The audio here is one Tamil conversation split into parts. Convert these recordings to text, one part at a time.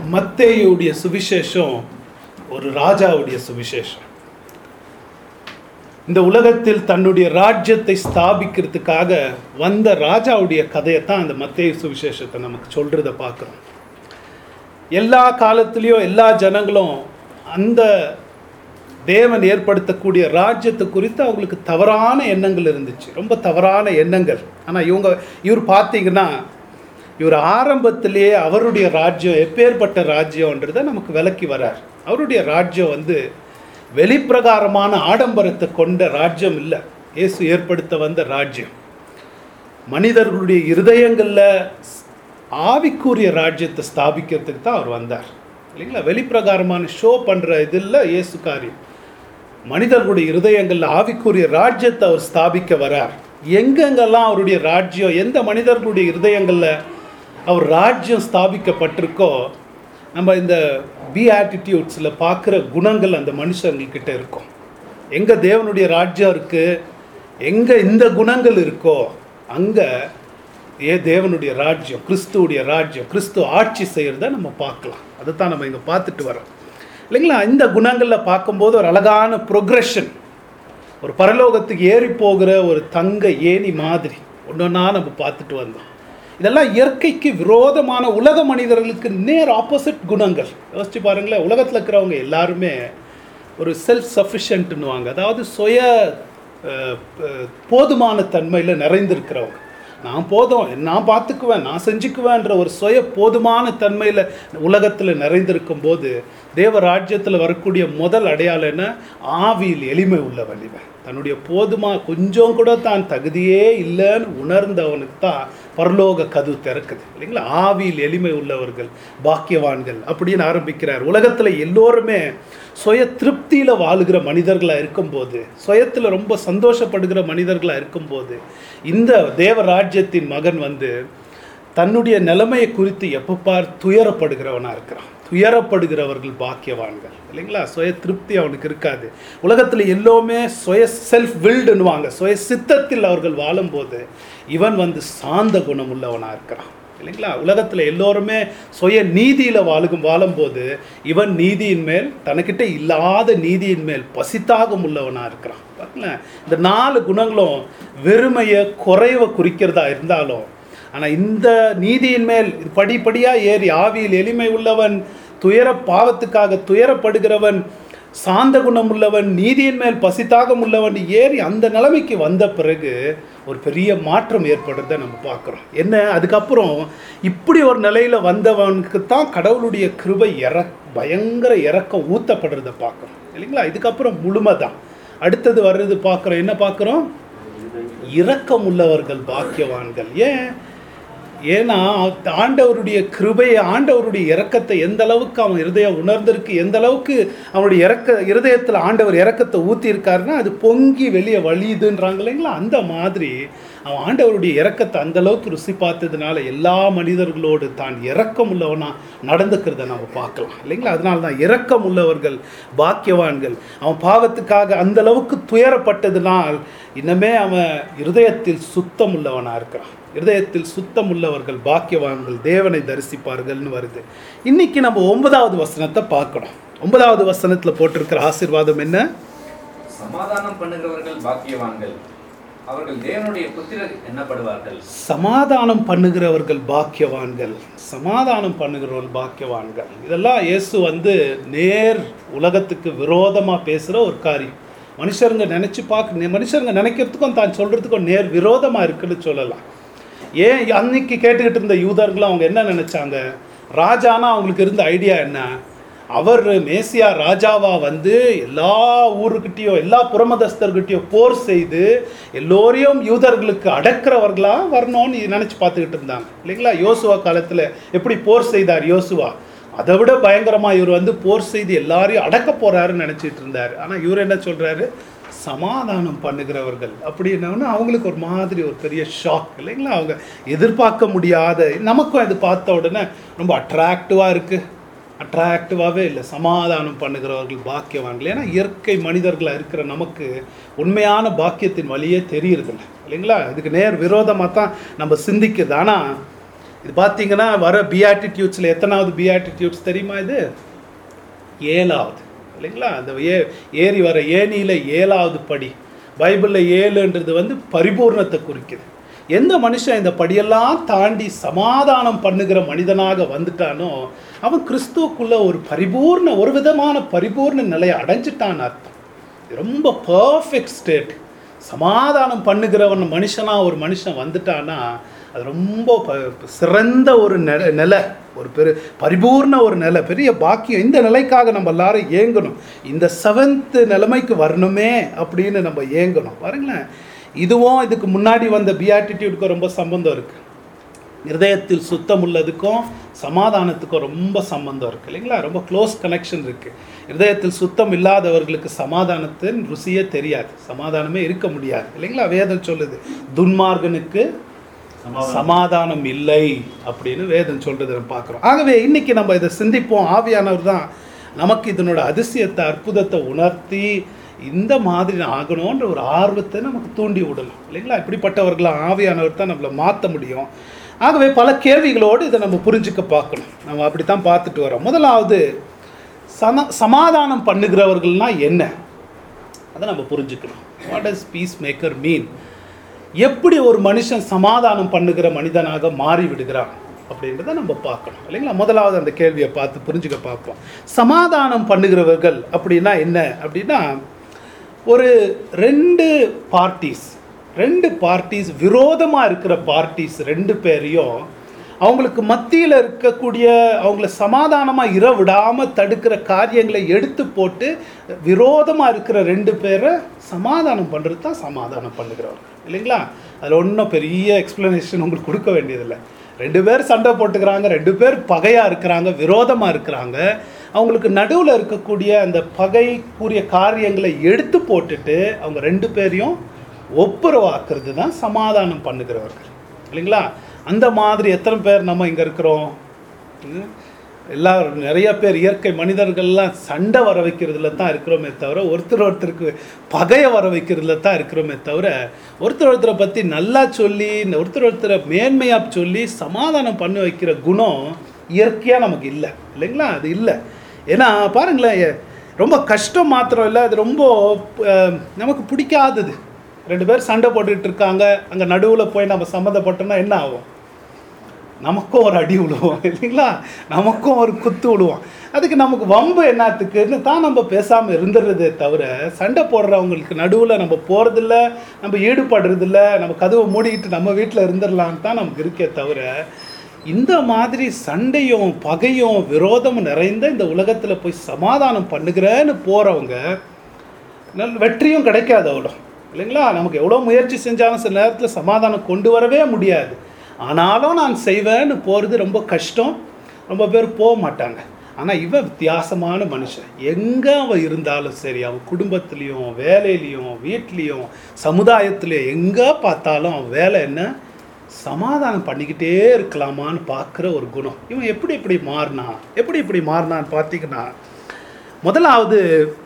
மத்தேயுடைய சுவிசேஷம் ஒரு ராஜாவுடைய சுவிசேஷம் இந்த உலகத்தில் தன்னுடைய ராஜ்யத்தை ஸ்தாபிக்கிறதுக்காக வந்த ராஜாவுடைய கதையை தான் அந்த மத்தேயு சுவிசேஷத்தை நமக்கு சொல்றத பார்க்குறோம் எல்லா காலத்துலேயும் எல்லா ஜனங்களும் அந்த தேவன் ஏற்படுத்தக்கூடிய ராஜ்யத்தை குறித்து அவங்களுக்கு தவறான எண்ணங்கள் இருந்துச்சு ரொம்ப தவறான எண்ணங்கள் ஆனால் இவங்க இவர் பார்த்தீங்கன்னா இவர் ஆரம்பத்திலேயே அவருடைய ராஜ்யம் எப்பேற்பட்ட ராஜ்யம்ன்றதை நமக்கு விளக்கி வரார் அவருடைய ராஜ்யம் வந்து வெளிப்பிரகாரமான ஆடம்பரத்தை கொண்ட ராஜ்யம் இல்லை இயேசு ஏற்படுத்த வந்த ராஜ்யம் மனிதர்களுடைய இருதயங்களில் ஆவிக்குரிய ராஜ்யத்தை ஸ்தாபிக்கிறதுக்கு தான் அவர் வந்தார் இல்லைங்களா வெளிப்பிரகாரமான ஷோ பண்ணுற இதில் இயேசு காரியம் மனிதர்களுடைய இருதயங்களில் ஆவிக்குரிய ராஜ்யத்தை அவர் ஸ்தாபிக்க வரார் எங்கெங்கெல்லாம் அவருடைய ராஜ்யம் எந்த மனிதர்களுடைய இருதயங்களில் அவர் ராஜ்யம் ஸ்தாபிக்கப்பட்டிருக்கோ நம்ம இந்த பி ஆட்டிடியூட்ஸில் பார்க்குற குணங்கள் அந்த மனுஷங்கக்கிட்ட இருக்கும் எங்கே தேவனுடைய ராஜ்யம் இருக்குது எங்கே இந்த குணங்கள் இருக்கோ அங்கே ஏ தேவனுடைய ராஜ்யம் கிறிஸ்துவுடைய ராஜ்யம் கிறிஸ்து ஆட்சி செய்கிறத நம்ம பார்க்கலாம் அதை தான் நம்ம இங்கே பார்த்துட்டு வரோம் இல்லைங்களா இந்த குணங்களில் பார்க்கும்போது ஒரு அழகான ப்ரொக்ரெஷன் ஒரு பரலோகத்துக்கு ஏறி போகிற ஒரு தங்க ஏணி மாதிரி ஒன்று ஒன்றா நம்ம பார்த்துட்டு வந்தோம் இதெல்லாம் இயற்கைக்கு விரோதமான உலக மனிதர்களுக்கு நேர் ஆப்போசிட் குணங்கள் யோசிச்சு பாருங்களேன் உலகத்தில் இருக்கிறவங்க எல்லாருமே ஒரு செல்ஃப் சஃபிஷியன்ட்னுவாங்க அதாவது சுய அஹ், அஹ், போதுமான தன்மையில் நிறைந்திருக்கிறவங்க நான் போதும் நான் பார்த்துக்குவேன் நான் செஞ்சுக்குவேன்ற ஒரு சுய போதுமான தன்மையில் உலகத்தில் நிறைந்திருக்கும் போது தேவ ராஜ்யத்தில் வரக்கூடிய முதல் அடையாளம் என்ன ஆவியில் எளிமை உள்ளவன் இவன் தன்னுடைய போதுமா கொஞ்சம் கூட தான் தகுதியே இல்லைன்னு உணர்ந்தவனுக்கு தான் பரலோக கதவு திறக்குது இல்லைங்களா ஆவியில் எளிமை உள்ளவர்கள் பாக்கியவான்கள் அப்படின்னு ஆரம்பிக்கிறார் உலகத்தில் எல்லோருமே சுய திருப்தியில் வாழுகிற மனிதர்களாக இருக்கும்போது சுயத்தில் ரொம்ப சந்தோஷப்படுகிற மனிதர்களாக இருக்கும்போது இந்த தேவ ராஜ்யத்தின் மகன் வந்து தன்னுடைய நிலைமையை குறித்து எப்போ பார் துயரப்படுகிறவனாக இருக்கிறான் துயரப்படுகிறவர்கள் பாக்கியவான்கள் இல்லைங்களா சுய திருப்தி அவனுக்கு இருக்காது உலகத்தில் எல்லோருமே சுய செல்ஃப் வில்டுன்னுவாங்க சுய சித்தத்தில் அவர்கள் வாழும்போது இவன் வந்து சாந்த குணம் உள்ளவனாக இருக்கிறான் இல்லைங்களா உலகத்தில் எல்லோருமே சுய நீதியில் வாழுகும் வாழும்போது இவன் நீதியின் மேல் தனக்கிட்ட இல்லாத நீதியின் மேல் பசித்தாகம் உள்ளவனாக இருக்கிறான் பாருங்களேன் இந்த நாலு குணங்களும் வெறுமையை குறைவை குறிக்கிறதா இருந்தாலும் ஆனால் இந்த நீதியின் மேல் படிப்படியாக ஏறி ஆவியில் எளிமை உள்ளவன் துயர பாவத்துக்காக துயரப்படுகிறவன் சாந்த குணம் உள்ளவன் நீதியின் மேல் பசித்தாகம் உள்ளவன் ஏறி அந்த நிலைமைக்கு வந்த பிறகு ஒரு பெரிய மாற்றம் ஏற்படுறதை நம்ம பார்க்குறோம் என்ன அதுக்கப்புறம் இப்படி ஒரு நிலையில் வந்தவனுக்கு தான் கடவுளுடைய கிருபை இற பயங்கர இறக்கம் ஊத்தப்படுறதை பார்க்குறோம் இல்லைங்களா இதுக்கப்புறம் முழுமை தான் அடுத்தது வர்றது பார்க்குறோம் என்ன பார்க்குறோம் இரக்கம் உள்ளவர்கள் பாக்கியவான்கள் ஏன் ஏன்னா ஆண்டவருடைய கிருபையை ஆண்டவருடைய இரக்கத்தை எந்த அளவுக்கு அவன் இருதயம் உணர்ந்திருக்கு எந்த அளவுக்கு அவனுடைய இறக்க இருதயத்தில் ஆண்டவர் இரக்கத்தை ஊற்றியிருக்காருன்னா அது பொங்கி வெளியே வழியுதுன்றாங்க இல்லைங்களா அந்த மாதிரி அவன் ஆண்டவருடைய இரக்கத்தை அந்த அளவுக்கு ருசி பார்த்ததுனால எல்லா மனிதர்களோடு தான் இரக்கம் உள்ளவனா நடந்துக்கிறத நம்ம பார்க்கலாம் இல்லைங்களா அதனால தான் இரக்கம் உள்ளவர்கள் பாக்கியவான்கள் அவன் பாவத்துக்காக அந்த அளவுக்கு துயரப்பட்டதுனால் இன்னமே அவன் இருதயத்தில் சுத்தம் உள்ளவனா இருக்கிறான் இருதயத்தில் சுத்தம் உள்ளவர்கள் பாக்கியவான்கள் தேவனை தரிசிப்பார்கள்னு வருது இன்னைக்கு நம்ம ஒன்பதாவது வசனத்தை பார்க்கணும் ஒன்பதாவது வசனத்தில் போட்டிருக்கிற ஆசீர்வாதம் என்ன சமாதானம் பண்ணுகிறவர்கள் பாக்கியவான்கள் அவர்கள் தேவனுடைய புத்திரர் எண்ணப்படுவார்கள் சமாதானம் பண்ணுகிறவர்கள் பாக்கியவான்கள் சமாதானம் பண்ணுகிறவர்கள் பாக்கியவான்கள் இதெல்லாம் இயேசு வந்து நேர் உலகத்துக்கு விரோதமாக பேசுகிற ஒரு காரியம் மனுஷருங்க நினச்சி பார்க்க மனுஷருங்க நினைக்கிறதுக்கும் தான் சொல்கிறதுக்கும் நேர் விரோதமாக இருக்குன்னு சொல்லலாம் ஏன் அன்னைக்கு கேட்டுக்கிட்டு இருந்த யூதர்களும் அவங்க என்ன நினச்சாங்க ராஜானா அவங்களுக்கு இருந்த ஐடியா என்ன அவர் மேசியா ராஜாவா வந்து எல்லா ஊருக்கிட்டேயும் எல்லா புறமதஸ்தர்கிட்டயும் போர் செய்து எல்லோரையும் யூதர்களுக்கு அடக்கிறவர்களா வரணும்னு நினச்சி பார்த்துக்கிட்டு இருந்தாங்க இல்லைங்களா யோசுவா காலத்தில் எப்படி போர் செய்தார் யோசுவா அதை விட பயங்கரமா இவர் வந்து போர் செய்து எல்லாரையும் அடக்க போறாருன்னு நினைச்சிட்டு இருந்தார் ஆனா இவர் என்ன சொல்றாரு சமாதானம் பண்ணுகிறவர்கள் அப்படின்னோன்னா அவங்களுக்கு ஒரு மாதிரி ஒரு பெரிய ஷாக் இல்லைங்களா அவங்க எதிர்பார்க்க முடியாத நமக்கும் அது பார்த்த உடனே ரொம்ப அட்ராக்டிவாக இருக்குது அட்ராக்டிவாகவே இல்லை சமாதானம் பண்ணுகிறவர்கள் பாக்கியவான்கள் ஏன்னா இயற்கை மனிதர்களாக இருக்கிற நமக்கு உண்மையான பாக்கியத்தின் வழியே தெரியறதில்ல இல்லைங்களா இதுக்கு நேர் விரோதமாக தான் நம்ம சிந்திக்குது ஆனால் இது பார்த்தீங்கன்னா வர பியாட்டிடியூட்ஸில் எத்தனாவது பியாட்டிடியூட்ஸ் தெரியுமா இது ஏழாவது இல்லைங்களா அந்த ஏ ஏறி வர ஏனியில் ஏழாவது படி பைபிளில் ஏழுன்றது வந்து பரிபூர்ணத்தை குறிக்குது எந்த மனுஷன் இந்த படியெல்லாம் தாண்டி சமாதானம் பண்ணுகிற மனிதனாக வந்துட்டானோ அவன் கிறிஸ்துவுக்குள்ள ஒரு பரிபூர்ண ஒரு விதமான பரிபூர்ண நிலையை அடைஞ்சிட்டான்னு அர்த்தம் இது ரொம்ப பர்ஃபெக்ட் ஸ்டேட் சமாதானம் பண்ணுகிறவன் மனுஷனா ஒரு மனுஷன் வந்துட்டான்னா அது ரொம்ப ப- சிறந்த ஒரு நில நிலை ஒரு பெரு பரிபூர்ண ஒரு நிலை பெரிய பாக்கியம் இந்த நிலைக்காக நம்ம எல்லாரும் ஏங்கணும் இந்த செவன்த் நிலைமைக்கு வரணுமே அப்படின்னு நம்ம ஏங்கணும் பாருங்களேன் இதுவும் இதுக்கு முன்னாடி வந்த பியாட்டிடியூடுக்கும் ரொம்ப சம்பந்தம் இருக்குது இருதயத்தில் சுத்தம் உள்ளதுக்கும் சமாதானத்துக்கும் ரொம்ப சம்பந்தம் இருக்குது இல்லைங்களா ரொம்ப க்ளோஸ் கனெக்ஷன் இருக்குது இருதயத்தில் சுத்தம் இல்லாதவர்களுக்கு சமாதானத்தின் ருசியே தெரியாது சமாதானமே இருக்க முடியாது இல்லைங்களா வேதம் சொல்லுது துன்மார்கனுக்கு சமாதானம் இல்லை அப்படின்னு வேதம் சொல்றதை நம்ம பார்க்குறோம் ஆகவே இன்னைக்கு நம்ம இதை சிந்திப்போம் ஆவியானவர் தான் நமக்கு இதனோட அதிசயத்தை அற்புதத்தை உணர்த்தி இந்த மாதிரி ஆகணுன்ற ஒரு ஆர்வத்தை நமக்கு தூண்டி விடணும் இல்லைங்களா இப்படிப்பட்டவர்களாம் ஆவியானவர் தான் நம்மளை மாற்ற முடியும் ஆகவே பல கேள்விகளோடு இதை நம்ம புரிஞ்சுக்க பார்க்கணும் நம்ம அப்படித்தான் பார்த்துட்டு வரோம் முதலாவது சம சமாதானம் பண்ணுகிறவர்கள்னா என்ன அதை நம்ம புரிஞ்சுக்கணும் what is peace maker mean எப்படி ஒரு மனுஷன் சமாதானம் பண்ணுகிற மனிதனாக மாறி விடுகிறான் அப்படின்றத நம்ம பார்க்கணும் இல்லைங்களா முதலாவது அந்த கேள்வியை பார்த்து புரிஞ்சுக்க பார்ப்போம் சமாதானம் பண்ணுகிறவர்கள் அப்படின்னா என்ன அப்படின்னா ஒரு ரெண்டு பார்ட்டிஸ் ரெண்டு பார்ட்டிஸ் விரோதமாக இருக்கிற பார்ட்டிஸ் ரெண்டு பேரையும் அவங்களுக்கு மத்தியில் இருக்கக்கூடிய அவங்கள சமாதானமாக இர விடாமல் தடுக்கிற காரியங்களை எடுத்து போட்டு விரோதமாக இருக்கிற ரெண்டு பேரை சமாதானம் பண்ணுறது தான் சமாதானம் பண்ணுகிறவர் இல்லைங்களா அதில் ஒன்றும் பெரிய எக்ஸ்ப்ளனேஷன் உங்களுக்கு கொடுக்க வேண்டியதில்லை ரெண்டு பேர் சண்டை போட்டுக்கிறாங்க ரெண்டு பேர் பகையாக இருக்கிறாங்க விரோதமாக இருக்கிறாங்க அவங்களுக்கு நடுவில் இருக்கக்கூடிய அந்த பகைக்குரிய காரியங்களை எடுத்து போட்டுட்டு அவங்க ரெண்டு பேரையும் ஒப்புரவாக்குறது தான் சமாதானம் பண்ணுகிறவர்கள் இல்லைங்களா அந்த மாதிரி எத்தனை பேர் நம்ம இங்கே இருக்கிறோம் ம்? எல்லாரும் நிறைய பேர் இயற்கை மனிதர்கள்லாம் சண்டை வர வைக்கிறதுல தான் இருக்கிறோமே தவிர ஒருத்தர் ஒருத்தருக்கு பகையை வர வைக்கிறதுல தான் இருக்கிறோமே தவிர ஒருத்தர் ஒருத்தரை பற்றி நல்லா சொல்லி ஒருத்தர் ஒருத்தரை மேன்மையாக சொல்லி சமாதானம் பண்ண வைக்கிற குணம் இயற்கையாக நமக்கு இல்லை இல்லைங்களா அது இல்லை ஏன்னா பாருங்களேன் எ- ரொம்ப கஷ்டம் மாத்திரம் இல்லை அது ரொம்ப அஹ், நமக்கு பிடிக்காதது ரெண்டு பேர் சண்டை போட்டுட்டு இருக்காங்க அங்கே நடுவில் போய் நம்ம சம்மந்தப்பட்டோம்னா என்ன ஆகும் நமக்கும் ஒரு அடி விழுவோம் இல்லைங்களா நமக்கும் ஒரு குத்து விழுவோம் அதுக்கு நமக்கு வம்பு என்னத்துக்குன்னு தான் நம்ம பேசாமல் இருந்துடுறதே தவிர சண்டை போடுறவங்களுக்கு நடுவில் நம்ம போகிறதில்ல நம்ம ஈடுபடுறதில்ல நம்ம கதவை மூடிக்கிட்டு நம்ம வீட்டில் இருந்துடலான்னு தான் நமக்கு இருக்கே தவிர இந்த மாதிரி சண்டையும் பகையும் விரோதமும் நிறைந்த இந்த உலகத்தில் போய் சமாதானம் பண்ணுகிறேன்னு போகிறவங்க நல்ல வெற்றியும் கிடைக்காது அவ்வளோ இல்லைங்களா நமக்கு எவ்வளோ முயற்சி செஞ்சாலும் சில நேரத்தில் சமாதானம் கொண்டு வரவே முடியாது ஆனாலும் நான் செய்வேன்னு போகிறது ரொம்ப கஷ்டம் ரொம்ப பேர் போக மாட்டாங்க ஆனால் இவன் வித்தியாசமான மனுஷன் எங்கே அவன் இருந்தாலும் சரி அவன் குடும்பத்துலேயும் வேலையிலையும் வீட்லேயும் சமுதாயத்துலேயும் எங்கே பார்த்தாலும் அவன் வேலை என்ன சமாதானம் பண்ணிக்கிட்டே இருக்கலாமான்னு பார்க்குற ஒரு குணம் இவன் எப்படி இப்படி மாறினான் எப்படி இப்படி மாறினான்னு பார்த்தீங்கன்னா முதலாவது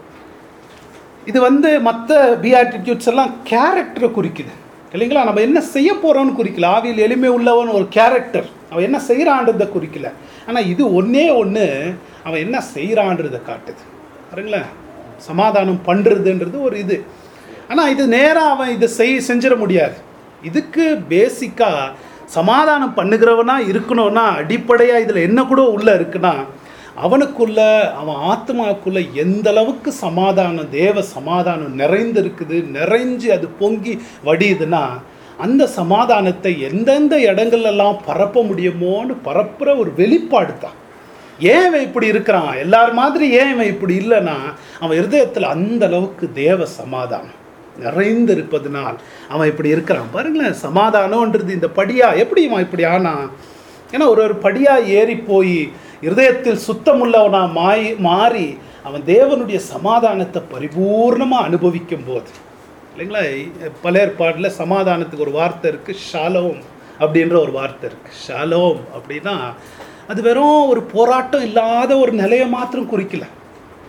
இது வந்து மற்ற பிஆட்டிடியூட்ஸ் எல்லாம் கேரக்டரை குறிக்குது இல்லைங்களா நம்ம என்ன செய்ய போகிறோம்னு குறிக்கல ஆவியில் எளிமை உள்ளவன் ஒரு கேரக்டர் அவன் என்ன செய்கிறான்றதை குறிக்கல ஆனால் இது ஒன்றே ஒன்று அவன் என்ன செய்கிறான்றதை காட்டுது பாருங்களேன் சமாதானம் பண்ணுறதுன்றது ஒரு இது ஆனால் இது நேராக அவன் இதை செய் செஞ்சிட முடியாது இதுக்கு பேசிக்காக சமாதானம் பண்ணுகிறவனா இருக்கணும்னா அடிப்படையாக இதில் என்ன கூட உள்ளே இருக்குன்னா அவனுக்குள்ள அவன் ஆத்மாக்குள்ள எந்த அளவுக்கு சமாதானம் தேவ சமாதானம் நிறைந்து இருக்குது நிறைஞ்சு அது பொங்கி வடியுதுன்னா அந்த சமாதானத்தை எந்தெந்த இடங்கள்லாம் பரப்ப முடியுமோன்னு பரப்புற ஒரு வெளிப்பாடு தான் ஏன் இவன் இப்படி இருக்கிறான் எல்லார் மாதிரி ஏன் இவன் இப்படி இல்லைன்னா அவன் இருதயத்தில் அந்த அளவுக்கு தேவ சமாதானம் நிறைந்து இருப்பதனால் அவன் இப்படி இருக்கிறான் பாருங்களேன் சமாதானம்ன்றது இந்த படியா எப்படி இவன் இப்படி ஆனான் ஏன்னா ஒரு ஒரு படியா ஏறி போய் இருதயத்தில் சுத்தமுள்ளவனா மாறி மாறி அவன் தேவனுடைய சமாதானத்தை பரிபூர்ணமாக அனுபவிக்கும் போது இல்லைங்களா பல ஏற்பாடில் சமாதானத்துக்கு ஒரு வார்த்தை இருக்குது ஷாலோம் அப்படின்ற ஒரு வார்த்தை இருக்குது ஷாலோம் அப்படின்னா அது வெறும் ஒரு போராட்டம் இல்லாத ஒரு நிலையை மாத்திரம் குறிக்கல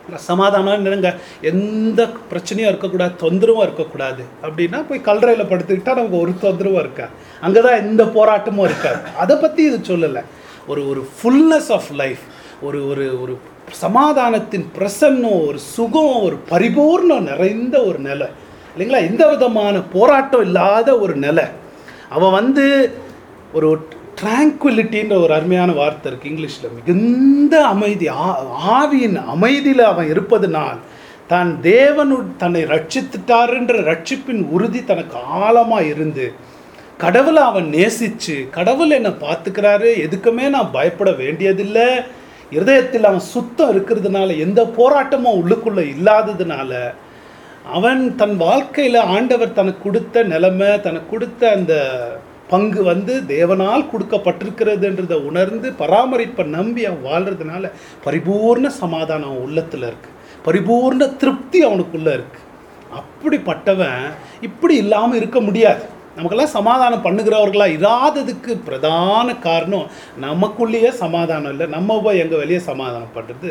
சமாதானம் என்னங்க எந்த பிரச்சனையும் இருக்கக்கூடாது தொந்தரவும் இருக்கக்கூடாது அப்படின்னா போய் கல்லறையில் படுத்துக்கிட்டா நமக்கு ஒரு தொந்தரவும் இருக்காது அங்கே தான் எந்த போராட்டமும் இருக்காது அதை பற்றி இது சொல்லலை ஒரு ஒரு ஃபுல்னஸ் ஆஃப் லைஃப் ஒரு ஒரு ஒரு சமாதானத்தின் பிரசன்னம் ஒரு சுகம் ஒரு பரிபூர்ணம் நிறைந்த ஒரு நிலை இல்லைங்களா எந்த விதமான போராட்டம் இல்லாத ஒரு நிலை அவன் வந்து ஒரு ட்ராங்குவிலிட்டின்ற ஒரு அருமையான வார்த்தை இருக்குது இங்கிலீஷில் மிகுந்த அமைதி ஆ- ஆவியின் அமைதியில் அவன் இருப்பதனால் தான் தேவனு தன்னை ரட்சித்துட்டாருன்ற ரட்சிப்பின் உறுதி தனக்கு ஆழமாக இருந்து கடவுளை அவன் நேசிச்சு கடவுள் என்னை பார்த்துக்கிறாரு எதுக்குமே நான் பயப்பட வேண்டியதில்லை இருதயத்தில் அவன் சுத்தம் இருக்கிறதுனால எந்த போராட்டமும் உள்ளுக்குள்ளே இல்லாததுனால அவன் தன் வாழ்க்கையில் ஆண்டவர் தனக்கு கொடுத்த நிலைமை தனக்கு கொடுத்த அந்த பங்கு வந்து தேவனால் கொடுக்கப்பட்டிருக்கிறதுன்றதை உணர்ந்து பராமரிப்பை நம்பி அவன் வாழ்கிறதுனால பரிபூர்ண சமாதானம் அவன் உள்ளத்தில் இருக்கு பரிபூர்ண திருப்தி அவனுக்குள்ள இருக்கு அப்படிப்பட்டவன் இப்படி இல்லாமல் இருக்க முடியாது நமக்கெல்லாம் சமாதானம் பண்ணுகிறவர்களா இராததுக்கு பிரதான காரணம் நமக்குள்ளேயே சமாதானம் இல்லை நம்ம போய் எங்கே வெளியே சமாதானம் பண்ணுறது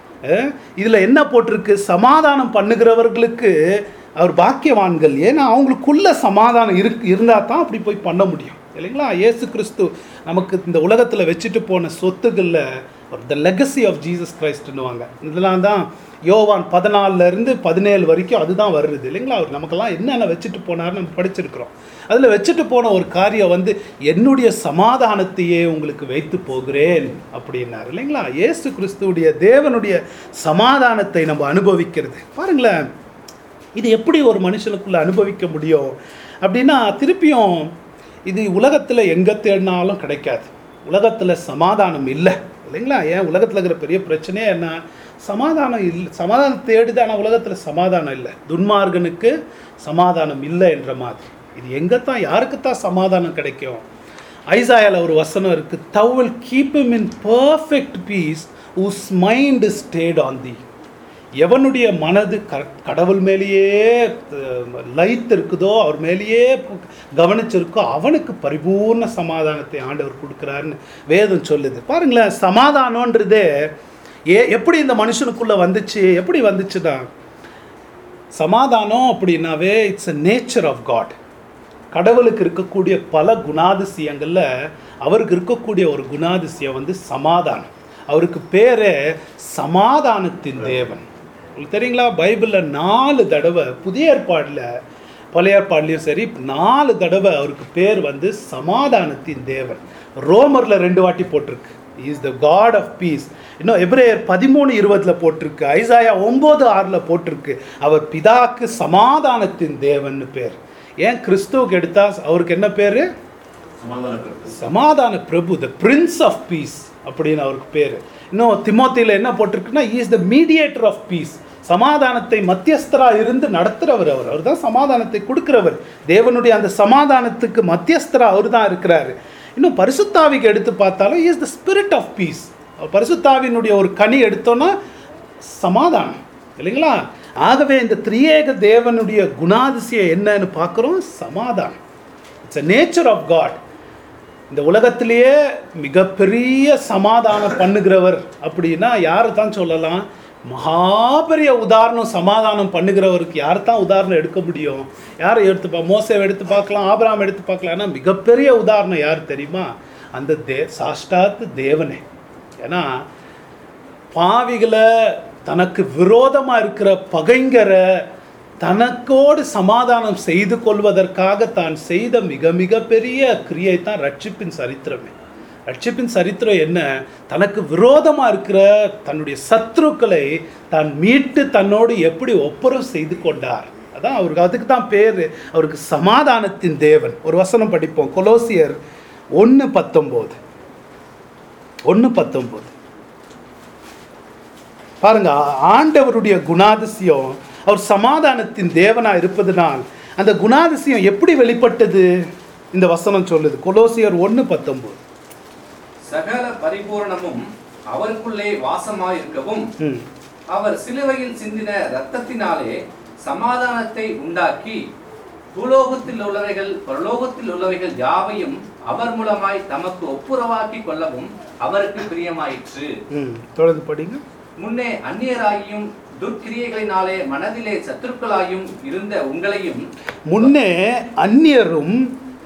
இதில் என்ன போட்டிருக்கு சமாதானம் பண்ணுகிறவர்களுக்கு அவர் பாக்கியவான்கள் ஏன்னா அவங்களுக்குள்ள சமாதானம் இருக்கு இருந்தால் தான் அப்படி போய் பண்ண முடியும் இல்லைங்களா இயேசு கிறிஸ்து நமக்கு இந்த உலகத்தில் வச்சுட்டு போன சொத்துகளில் த லெகசி ஆஃப் ஜீசஸ் கிரைஸ்ட்னுவாங்க இதெல்லாம் தான் யோவான் பதினாலுல இருந்து பதினேழு வரைக்கும் அதுதான் வருது இல்லைங்களா அவர் நமக்கெல்லாம் என்னென்ன வச்சுட்டு போனார்னு நம்ம படிச்சிருக்கிறோம் அதில் வச்சுட்டு போன ஒரு காரியம் வந்து என்னுடைய சமாதானத்தையே உங்களுக்கு வைத்து போகிறேன் அப்படின்னாரு இல்லைங்களா இயேசு கிறிஸ்துவுடைய தேவனுடைய சமாதானத்தை நம்ம அனுபவிக்கிறது பாருங்களேன் இது எப்படி ஒரு மனுஷனுக்குள்ள அனுபவிக்க முடியும் அப்படின்னா திருப்பியும் இது உலகத்தில் எங்கே தேடினாலும் கிடைக்காது உலகத்தில் சமாதானம் இல்லை இல்லைங்களா ஏன் உலகத்தில் இருக்கிற பெரிய பிரச்சனையே என்ன சமாதானம் இல்லை சமாதானம் தேடுது ஆனால் உலகத்தில் சமாதானம் இல்லை துன்மார்கனுக்கு சமாதானம் இல்லை என்ற மாதிரி இது எங்கே தான் யாருக்கு தான் சமாதானம் கிடைக்கும் ஐசாயால ஒரு வசனம் இருக்கு thou will keep him in perfect peace whose mind stayed on thee எவனுடைய மனது க கடவுள் மேலேயே அஹ், லயித்து இருக்குதோ அவர் மேலேயே பு- கவனிச்சிருக்கோ அவனுக்கு பரிபூர்ண சமாதானத்தை ஆண்டவர் கொடுக்குறாருன்னு வேதம் சொல்லுது பாருங்களேன் சமாதானன்றதே ஏ எப்படி இந்த மனுஷனுக்குள்ள வந்துச்சு எப்படி வந்துச்சுன்னா சமாதானம் அப்படின்னாவே it's a nature of God கடவுளுக்கு இருக்கக்கூடிய பல குணாதிசயங்களில் அவருக்கு இருக்கக்கூடிய ஒரு குணாதிசயம் வந்து சமாதானம் அவருக்கு பேரே சமாதானத்தின் தேவன் உங்களுக்கு தெரியுங்களா பைபிளில் நாலு தடவை புதிய ஏற்பாடில் பழைய ஏற்பாடுலையும் சரி நாலு தடவை அவருக்கு பேர் வந்து சமாதானத்தின் தேவன் ரோமரில் ரெண்டு வாட்டி போட்டிருக்கு is the God of peace இன்னும் எப்ரேயர் பதிமூணு இருபதில் போட்டிருக்கு ஐசாயா ஒம்பது ஆறில் போட்டிருக்கு அவர் பிதாக்கு சமாதானத்தின் தேவன்னு பேர் ஏன் கிறிஸ்துவுக்கு எடுத்தா அவருக்கு என்ன பேர் சமாதான கருத்து சமாதான பிரபு த பிரின்ஸ் ஆஃப் பீஸ் அப்படின்னு அவருக்கு பேர் இன்னும் திமோத்தியில் என்ன போட்டிருக்குன்னா is the mediator of peace சமாதானத்தை மத்தியஸ்தரா இருந்து நடத்துகிறவர் அவர் அவர் தான் சமாதானத்தை கொடுக்கிறவர் தேவனுடைய அந்த சமாதானத்துக்கு மத்தியஸ்தரா அவர் தான் இருக்கிறாரு இன்னும் பரிசுத்தாவிக்கு எடுத்து பார்த்தாலும் is the spirit of peace பரிசுத்தாவினுடைய ஒரு கனி எடுத்தோன்னா சமாதானம் இல்லைங்களா ஆகவே இந்த திரியேக தேவனுடைய குணாதிசயம் என்னன்னு பார்க்குறோம் சமாதானம் it's a nature of God இந்த உலகத்திலேயே மிகப்பெரிய சமாதானம் பண்ணுகிறவர் அப்படின்னா யாரை தான் சொல்லலாம் மகாபெரிய உதாரணம் சமாதானம் பண்ணுகிறவருக்கு யார் தான் உதாரணம் எடுக்க முடியும் யாரை எடுத்து பா மோசேவை எடுத்து பார்க்கலாம் ஆபிரகாம் எடுத்து பார்க்கலாம் ஆனால் மிகப்பெரிய உதாரணம் யார் தெரியுமா அந்த தே சாஷ்டாத்து தேவனே ஏன்னா பாவிகளை தனக்கு விரோதமாக இருக்கிற பகைங்கரை தனக்கோடு சமாதானம் செய்து கொள்வதற்காக தான் செய்த மிக மிக பெரிய கிரியை தான் ரட்சிப்பின் சரித்திரமே ரட்சிப்பின் சரித்திரம் என்ன தனக்கு விரோதமாக இருக்கிற தன்னுடைய சத்ருக்களை தான் மீட்டு தன்னோடு எப்படி ஒப்புரவு செய்து கொண்டார் அதான் அவருக்கு அதுக்கு தான் பேர் அவருக்கு சமாதானத்தின் தேவன் ஒரு வசனம் படிப்போம் கொலோசியர் ஒன்று பத்தொம்போது ஒன்று பத்தொம்போது பாருங்க ஆ- ஆண்டவருடைய குணாதிசயம் அவர் சமாதானத்தின் தேவனா இருப்பதனால் அந்த குணாதிசயம் எப்படி வெளிப்பட்டது இந்த வசனம் சொல்லுது கொலோசியர் ஒன்று பத்தொம்போது சகல பரிபூரணமும் அவருக்குள்ளே வாசமாயிருக்கவும் ம் அவர் சிலுவையில் சிந்தின இரத்தத்தினாலே சமாதானத்தை உண்டாக்கி பூலோகத்தில் உள்ளவைகள் பரலோகத்தில் உள்ளவைகள் யாவையும் அவர் மூலமாய் தமக்கு ஒப்புரவாக்கி கொள்ளவும் அவருக்கு பிரியமாயிற்று ம் தொடர்ந்து படிங்க முன்னே அந்நியராகியும் துர்க்கிரியைகளினாலே மனதிலே சத்துருக்களாயும் இருந்த உங்களையும் முன்னே அந்நியரும்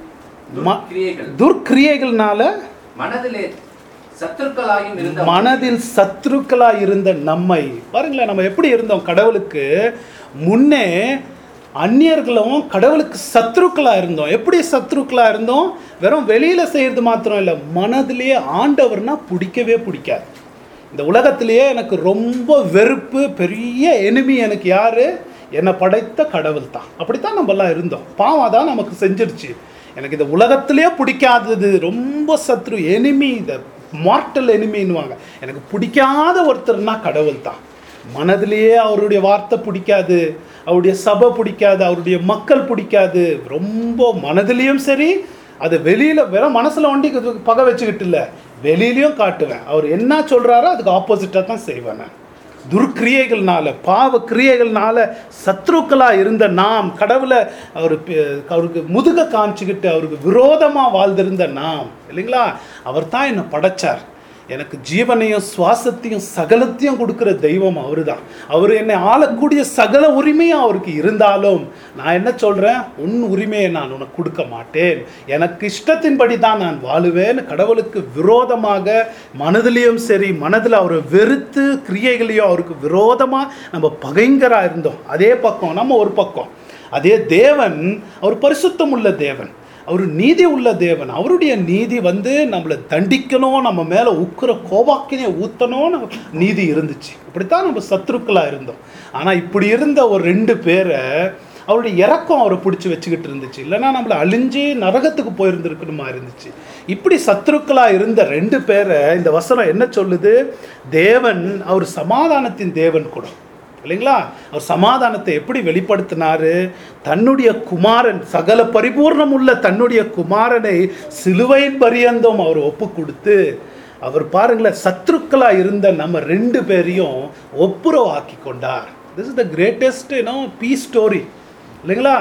ம- துர்க்கிரியைகள் துர்க்கிரியைகள்னால மனதிலே சத்துருக்களாயும் இருந்த மனதில் சத்துருக்களா இருந்த நம்மை பாருங்களேன் நம்ம எப்படி இருந்தோம் கடவுளுக்கு முன்னே அந்நியர்களும் கடவுளுக்கு சத்துருக்களா இருந்தோம் எப்படி சத்துருக்களா இருந்தோம் வெறும் வெளியில செய்யறது மாத்திரம் இல்லை மனதிலேயே ஆண்டவர்னா பிடிக்கவே பிடிக்காது இந்த உலகத்திலேயே எனக்கு ரொம்ப வெறுப்பு பெரிய எனிமி எனக்கு யாரு என்னை படைத்த கடவுள் தான் அப்படித்தான் நம்மலாம் இருந்தோம் பாவம் தான் நமக்கு செஞ்சிருச்சு எனக்கு இந்த உலகத்திலேயே பிடிக்காதது ரொம்ப சத்ரு எனிமி இந்த மார்டல் எனிமின்னுவாங்க எனக்கு பிடிக்காத ஒருத்தர்னா கடவுள் தான் மனதிலேயே அவருடைய வார்த்தை பிடிக்காது அவருடைய சபை பிடிக்காது அவருடைய மக்கள் பிடிக்காது ரொம்ப மனதிலையும் சரி அது வெளியில வெறும் மனசுல ஒண்டி பகை வச்சுக்கிட்டு இல்லை வெளியிலயும் காட்டுவேன் அவர் என்ன சொல்றாரோ அதுக்கு ஆப்போசிட்டா தான் செய்வேன் நான் துர்க்கிரியைகள்னால பாவ கிரியைகள்னால சத்ருக்களா இருந்த நாம் கடவுளை அவர் அவருக்கு முதுக காமிச்சுக்கிட்டு அவருக்கு விரோதமா வாழ்ந்திருந்த நாம் இல்லைங்களா அவர் தான் என்னை படைச்சார் எனக்கு ஜீவனையும் சுவாசத்தையும் சகலத்தையும் கொடுக்கிற தெய்வம் அவரு தான் அவர் என்னை ஆளக்கூடிய சகல உரிமையும் அவருக்கு இருந்தாலும் நான் என்ன சொல்றேன் உன் உரிமையை நான் உனக்கு கொடுக்க மாட்டேன் எனக்கு இஷ்டத்தின்படி தான் நான் வாழுவேன் கடவுளுக்கு விரோதமாக மனதிலையும் சரி மனதில் அவரை வெறுத்து கிரியைகளையும் அவருக்கு விரோதமாக நம்ம பகைங்கரா இருந்தோம் அதே பக்கம் நம்ம ஒரு பக்கம் அதே தேவன் அவர் பரிசுத்தம் உள்ள தேவன் அவர் நீதி உள்ள தேவன் அவருடைய நீதி வந்து நம்மளை தண்டிக்கணும் நம்ம மேலே உக்கிர கோவாக்கினே ஊற்றணும் நீதி இருந்துச்சு இப்படித்தான் நம்ம சத்துருக்களாக இருந்தோம் ஆனால் இப்படி இருந்த ஒரு ரெண்டு பேரை அவருடைய இறக்கம் அவரை பிடிச்சி வச்சுக்கிட்டு இருந்துச்சு இல்லைன்னா நம்மளை அழிஞ்சு நரகத்துக்கு போயிருந்துருக்கணுமா இருந்துச்சு இப்படி சத்துருக்களாக இருந்த ரெண்டு பேரை இந்த வசனம் என்ன சொல்லுது தேவன் அவர் சமாதானத்தின் தேவன் கூட இல்லைங்களா அவர் சமாதானத்தை எப்படி வெளிப்படுத்தினாரு தன்னுடைய குமாரன் சகல பரிபூர்ணம் உள்ள தன்னுடைய குமாரனை சிலுவையின் பரியந்தம் அவர் ஒப்பு கொடுத்து அவர் பாருங்களேன் சத்ருக்களா இருந்த நம்ம ரெண்டு பேரையும் ஒப்புரவாக்கி கொண்டார் this is the greatest you know peace story இல்லைங்களா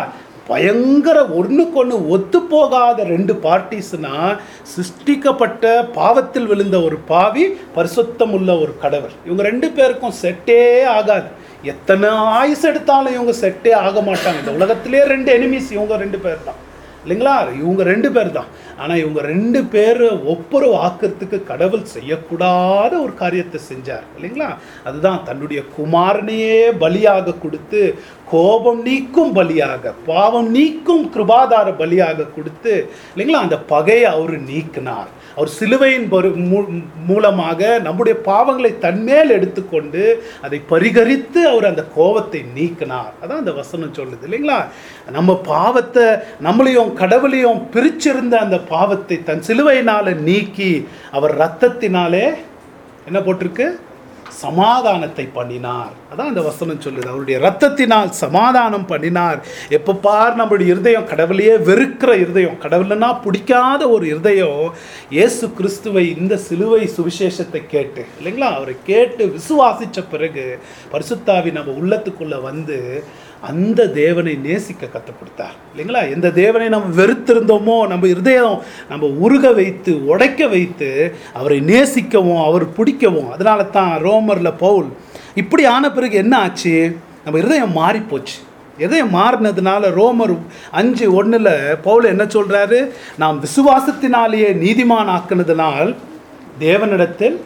பயங்கர ஒன்றுக்கொன்று ஒத்து போகாத ரெண்டு பார்ட்டிஸ்னா சிருஷ்டிக்கப்பட்ட பாவத்தில் விழுந்த ஒரு பாவி பரிசுத்தம் உள்ள ஒரு கடவுள் இவங்க ரெண்டு பேருக்கும் செட்டே ஆகாது எத்தனை ஆயுசு எடுத்தாலும் இவங்க செட்டே ஆக மாட்டாங்க இந்த உலகத்திலே ரெண்டு எனிமீஸ் இவங்க ரெண்டு பேர் தான் இல்லைங்களா இவங்க ரெண்டு பேர் தான் ஆனால் இவங்க ரெண்டு பேர் ஒப்புரவு ஆக்கிறதுக்கு கடவுள் செய்யக்கூடாத ஒரு காரியத்தை செஞ்சார் இல்லைங்களா அதுதான் தன்னுடைய குமாரனையே பலியாக கொடுத்து கோபம் நீக்கும் பலியாக பாவம் நீக்கும் கிருபாதார பலியாக கொடுத்து இல்லைங்களா அந்த பகையை அவர் நீக்கினார் அவர் சிலுவையின் பரு- மூ- மூலமாக நம்முடைய பாவங்களை தன்மேல் எடுத்துக்கொண்டு அதை பரிகரித்து அவர் அந்த கோபத்தை நீக்கினார் அதான் அந்த வசனம் சொல்லுது இல்லைங்களா நம்ம பாவத்தை நம்மளையும் கடவுளையும் பிரிச்சிருந்த அந்த பாவத்தை தன் சிலுவையினால நீக்கி அவர் ரத்தத்தினாலே என்ன போட்டிருக்கு சமாதானத்தை பண்ணினார் அதான் அந்த வசனம் சொல்லுது அவருடைய ரத்தத்தினால் சமாதானம் பண்ணினார் எப்போ பார் நம்மளுடைய இருதயம் கடவுளையே வெறுக்கிற இருதயம் கடவுளனா பிடிக்காத ஒரு இருதயம் இயேசு கிறிஸ்துவை இந்த சிலுவை சுவிசேஷத்தை கேட்டு இல்லைங்களா அவரை கேட்டு விசுவாசித்த பிறகு பரிசுத்தாவி நம்ம உள்ளத்துக்குள்ள வந்து அந்த தேவனை நேசிக்க கற்றுக் கொடுத்தார் இல்லைங்களா எந்த தேவனை நம்ம வெறுத்திருந்தோமோ நம்ம இருதயம் நம்ம உருக வைத்து உடைக்க வைத்து அவரை நேசிக்கவும் அவர் பிடிக்கவும் அதனால தான் ரோமரில் பவுல் இப்படி ஆன பிறகு என்ன ஆச்சு நம்ம இருதயம் மாறி போச்சு இதயம் மாறினதுனால ரோமர் அஞ்சு ஒன்றில் பவுல் என்ன சொல்கிறாரு நாம் விசுவாசத்தினாலேயே நீதிமான் ஆக்கினதுனால் தேவனிடத்தில்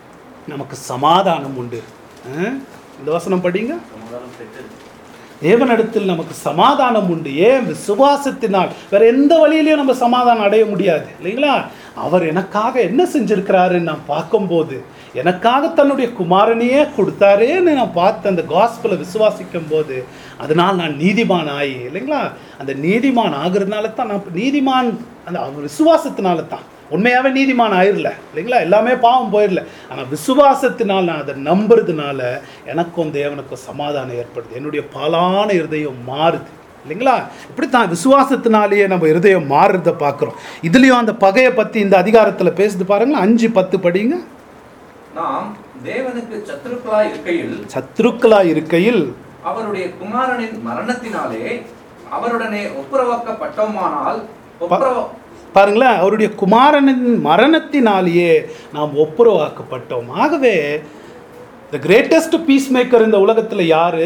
நமக்கு சமாதானம் உண்டு அஹ்? இந்த வசனம் படிங்க சமாதானம் பெற்றது தேவனிடத்தில் நமக்கு சமாதானம் உண்டு ஏன் விசுவாசத்தினால் வேற எந்த வழியிலையும் நம்ம சமாதானம் அடைய முடியாது இல்லைங்களா அவர் எனக்காக என்ன செஞ்சிருக்கிறாருன்னு நான் பார்க்கும்போது எனக்காக தன்னுடைய குமாரனையே கொடுத்தாரேன்னு நான் பார்த்து அந்த காஸ்பலை விசுவாசிக்கும் போது அதனால் நான் நீதிமான் ஆகி இல்லைங்களா அந்த நீதிமான் ஆகுறதுனால தான் நான் நீதிமான் அந்த அவர் விசுவாசத்தினால தான் உண்மையாகவே நீதிமான் ஆயிரல இல்லைங்களா எல்லாமே பாவம் போயிடல ஆனால் விசுவாசத்தினால் நான் அதை நம்புறதுனால எனக்கும் தேவனுக்கும் சமாதானம் ஏற்படுது என்னுடைய பாலான இருதயம் மாறுது இல்லைங்களா இப்படித்தான் விசுவாசத்தினாலேயே நம்ம இருதயம் மாறுறத பார்க்குறோம் இதுலேயும் அந்த பகையை பற்றி இந்த அதிகாரத்தில் பேசுது பாருங்களேன் அஞ்சு பத்து படிங்க நாம் தேவனுக்கு சத்துருக்களாய் இருக்கையில் சத்ருக்களா இருக்கையில் அவருடைய குமாரனின் மரணத்தினாலே அவருடனே ஒப்புரவாக்கப்பட்டோமானால் ஒப்புரவ பாருங்களேன் அவருடைய குமாரனின் மரணத்தினாலேயே நாம் ஒப்புரவாக்கப்பட்டோம் ஆகவே த கிரேட்டஸ்ட் பீஸ் மேக்கர் இந்த உலகத்தில் யாரு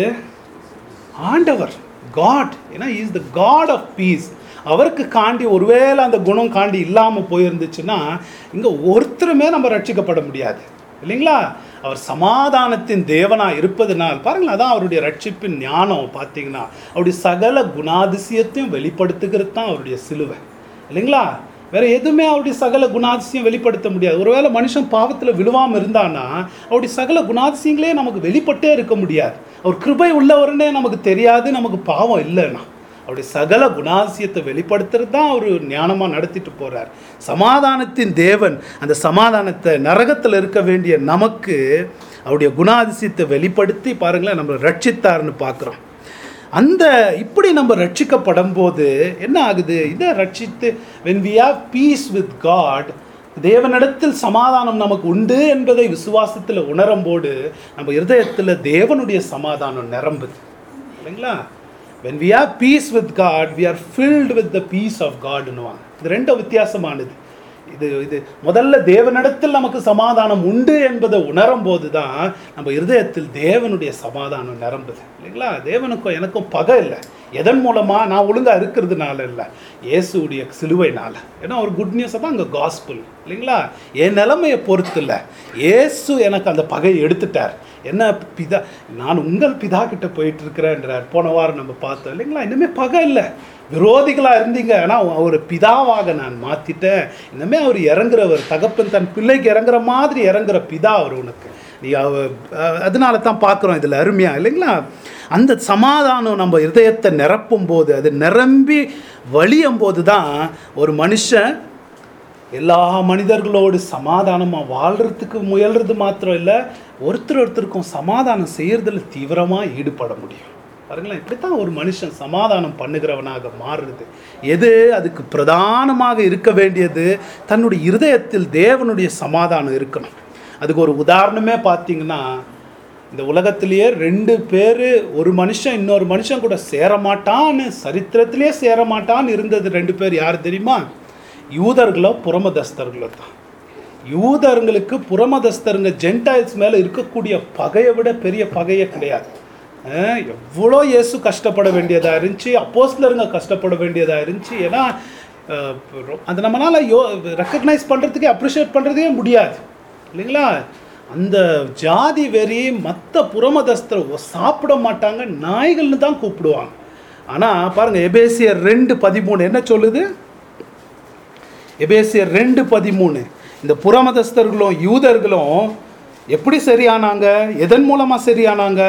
ஆண்டவர் காட் ஏன்னா is the God of peace அவருக்கு காண்டி ஒருவேளை அந்த குணம் காண்டி இல்லாமல் போயிருந்துச்சுன்னா இங்கே ஒருத்தருமே நம்ம ரட்சிக்கப்பட முடியாது இல்லைங்களா அவர் சமாதானத்தின் தேவனாக இருப்பதனால் பாருங்களேன் அதான் அவருடைய ரட்சிப்பின் ஞானம் பார்த்தீங்கன்னா அவருடைய சகல குணாதிசயத்தையும் வெளிப்படுத்துகிறது தான் அவருடைய சிலுவை இல்லைங்களா வேற எதுவுமே அவருடைய சகல குணாதிசயம் வெளிப்படுத்த முடியாது ஒருவேளை மனுஷன் பாவத்தில் விழுவாமல் இருந்தான்னா அவருடைய சகல குணாதிசயங்களே நமக்கு வெளிப்பட்டே இருக்க முடியாது அவர் கிருபை உள்ளவருன்னே நமக்கு தெரியாது நமக்கு பாவம் இல்லைன்னா அவருடைய சகல குணாதிசயத்தை வெளிப்படுத்துறது தான் அவர் ஞானமாக நடத்திட்டு போறார் சமாதானத்தின் தேவன் அந்த சமாதானத்தை நரகத்தில் இருக்க வேண்டிய நமக்கு அவருடைய குணாதிசயத்தை வெளிப்படுத்தி பாருங்களேன் நம்ம ரட்சித்தார்னு பார்க்குறோம் அந்த இப்படி நம்ம ரட்சிக்கப்படும் போது என்ன ஆகுது இதை ரட்சித்து when we have peace with God தேவனிடத்தில் சமாதானம் நமக்கு உண்டு என்பதை விசுவாசத்தில் உணரும்போது நம்ம இருதயத்தில் தேவனுடைய சமாதானம் நிரம்புது இல்லைங்களா when we have peace with god we are filled with the peace of god ன்னுவாங்க இது ரெண்டும் வித்தியாசமானது இது இது முதல்ல தேவனிடத்தில் நமக்கு சமாதானம் உண்டு என்பதை உணரும் போது தான் நம்ம இருதயத்தில் தேவனுடைய சமாதானம் நிரம்புது இல்லைங்களா தேவனுக்கும் எனக்கும் பகை இல்லை எதன் மூலமாக நான் ஒழுங்காக இருக்கிறதுனால இல்லை இயேசுடைய சிலுவைனால ஏன்னா ஒரு குட் நியூஸை தான் அங்கே காஸ்பிள் இல்லைங்களா என் நிலைமையை பொறுத்து இல்லை இயேசு எனக்கு அந்த பகையை எடுத்துட்டார் என்ன பிதா நான் உங்கள் பிதா கிட்ட போயிட்டு இருக்கிறேன்றார் போன வாரம் நம்ம பார்த்தோம் இல்லைங்களா இன்னுமே பகை இல்லை விரோதிகளாக இருந்தீங்க ஆனால் ஒரு பிதாவாக நான் மாற்றிட்டேன் இன்னுமே அவர் இறங்குறவர் தகப்பன் தன் பிள்ளைக்கு இறங்குற மாதிரி இறங்குற பிதா அவர் உனக்கு நீ அவ அஹ் அதனால தான் பார்க்குறோம் இதில் அருமையாக இல்லைங்களா அந்த சமாதானம் நம்ம இதயத்தை நிரப்பும் போது அது நிரம்பி வழியும் போது தான் ஒரு மனுஷன் எல்லா மனிதர்களோடு சமாதானமாக வாழ்கிறதுக்கு முயல்றது மாத்திரம் இல்லை ஒருத்தர் ஒருத்தருக்கும் சமாதானம் செய்யறதுல தீவிரமாக ஈடுபட முடியும் பாருங்களேன் இப்படித்தான் ஒரு மனுஷன் சமாதானம் பண்ணுகிறவனாக மாறுறது எது அதுக்கு பிரதானமாக இருக்க வேண்டியது தன்னுடைய இருதயத்தில் தேவனுடைய சமாதானம் இருக்கணும் அதுக்கு ஒரு உதாரணமே பார்த்தீங்கன்னா இந்த உலகத்திலேயே ரெண்டு பேர் ஒரு மனுஷன் இன்னொரு மனுஷன் கூட சேர மாட்டான்னு சரித்திரத்திலே சேர மாட்டான்னு இருந்தது ரெண்டு பேர் யார் தெரியுமா யூதர்களோ புறமதஸ்தர்களோ தான் யூதர்களுக்கு புறமதஸ்தருங்க ஜென்டைல்ஸ் மேலே இருக்கக்கூடிய பகையை விட பெரிய பகையே கிடையாது அஹ் எவ்வளோ இயேசு கஷ்டப்பட வேண்டியதாக இருந்துச்சு அப்போஸ்லருங்க கஷ்டப்பட வேண்டியதாக இருந்துச்சு ஏன்னா அஹ், ரொ- அது நம்மளால் யோ ரெக்கக்னைஸ் பண்ணுறதுக்கே அப்ரிஷியேட் பண்ணுறதுக்கே முடியாது இல்லைங்களா அந்த ஜாதி வெறி மற்ற புறமதஸ்தர் சாப்பிட மாட்டாங்க நாய்கள்னு தான் கூப்பிடுவாங்க ஆனால் பாருங்கள் எபேசியர் ரெண்டு பதிமூணு என்ன சொல்லுது எபேசியர் ரெண்டு பதிமூணு இந்த புறமதஸ்தர்களும் யூதர்களும் எப்படி சரியானாங்க எதன் மூலமாக சரியானாங்க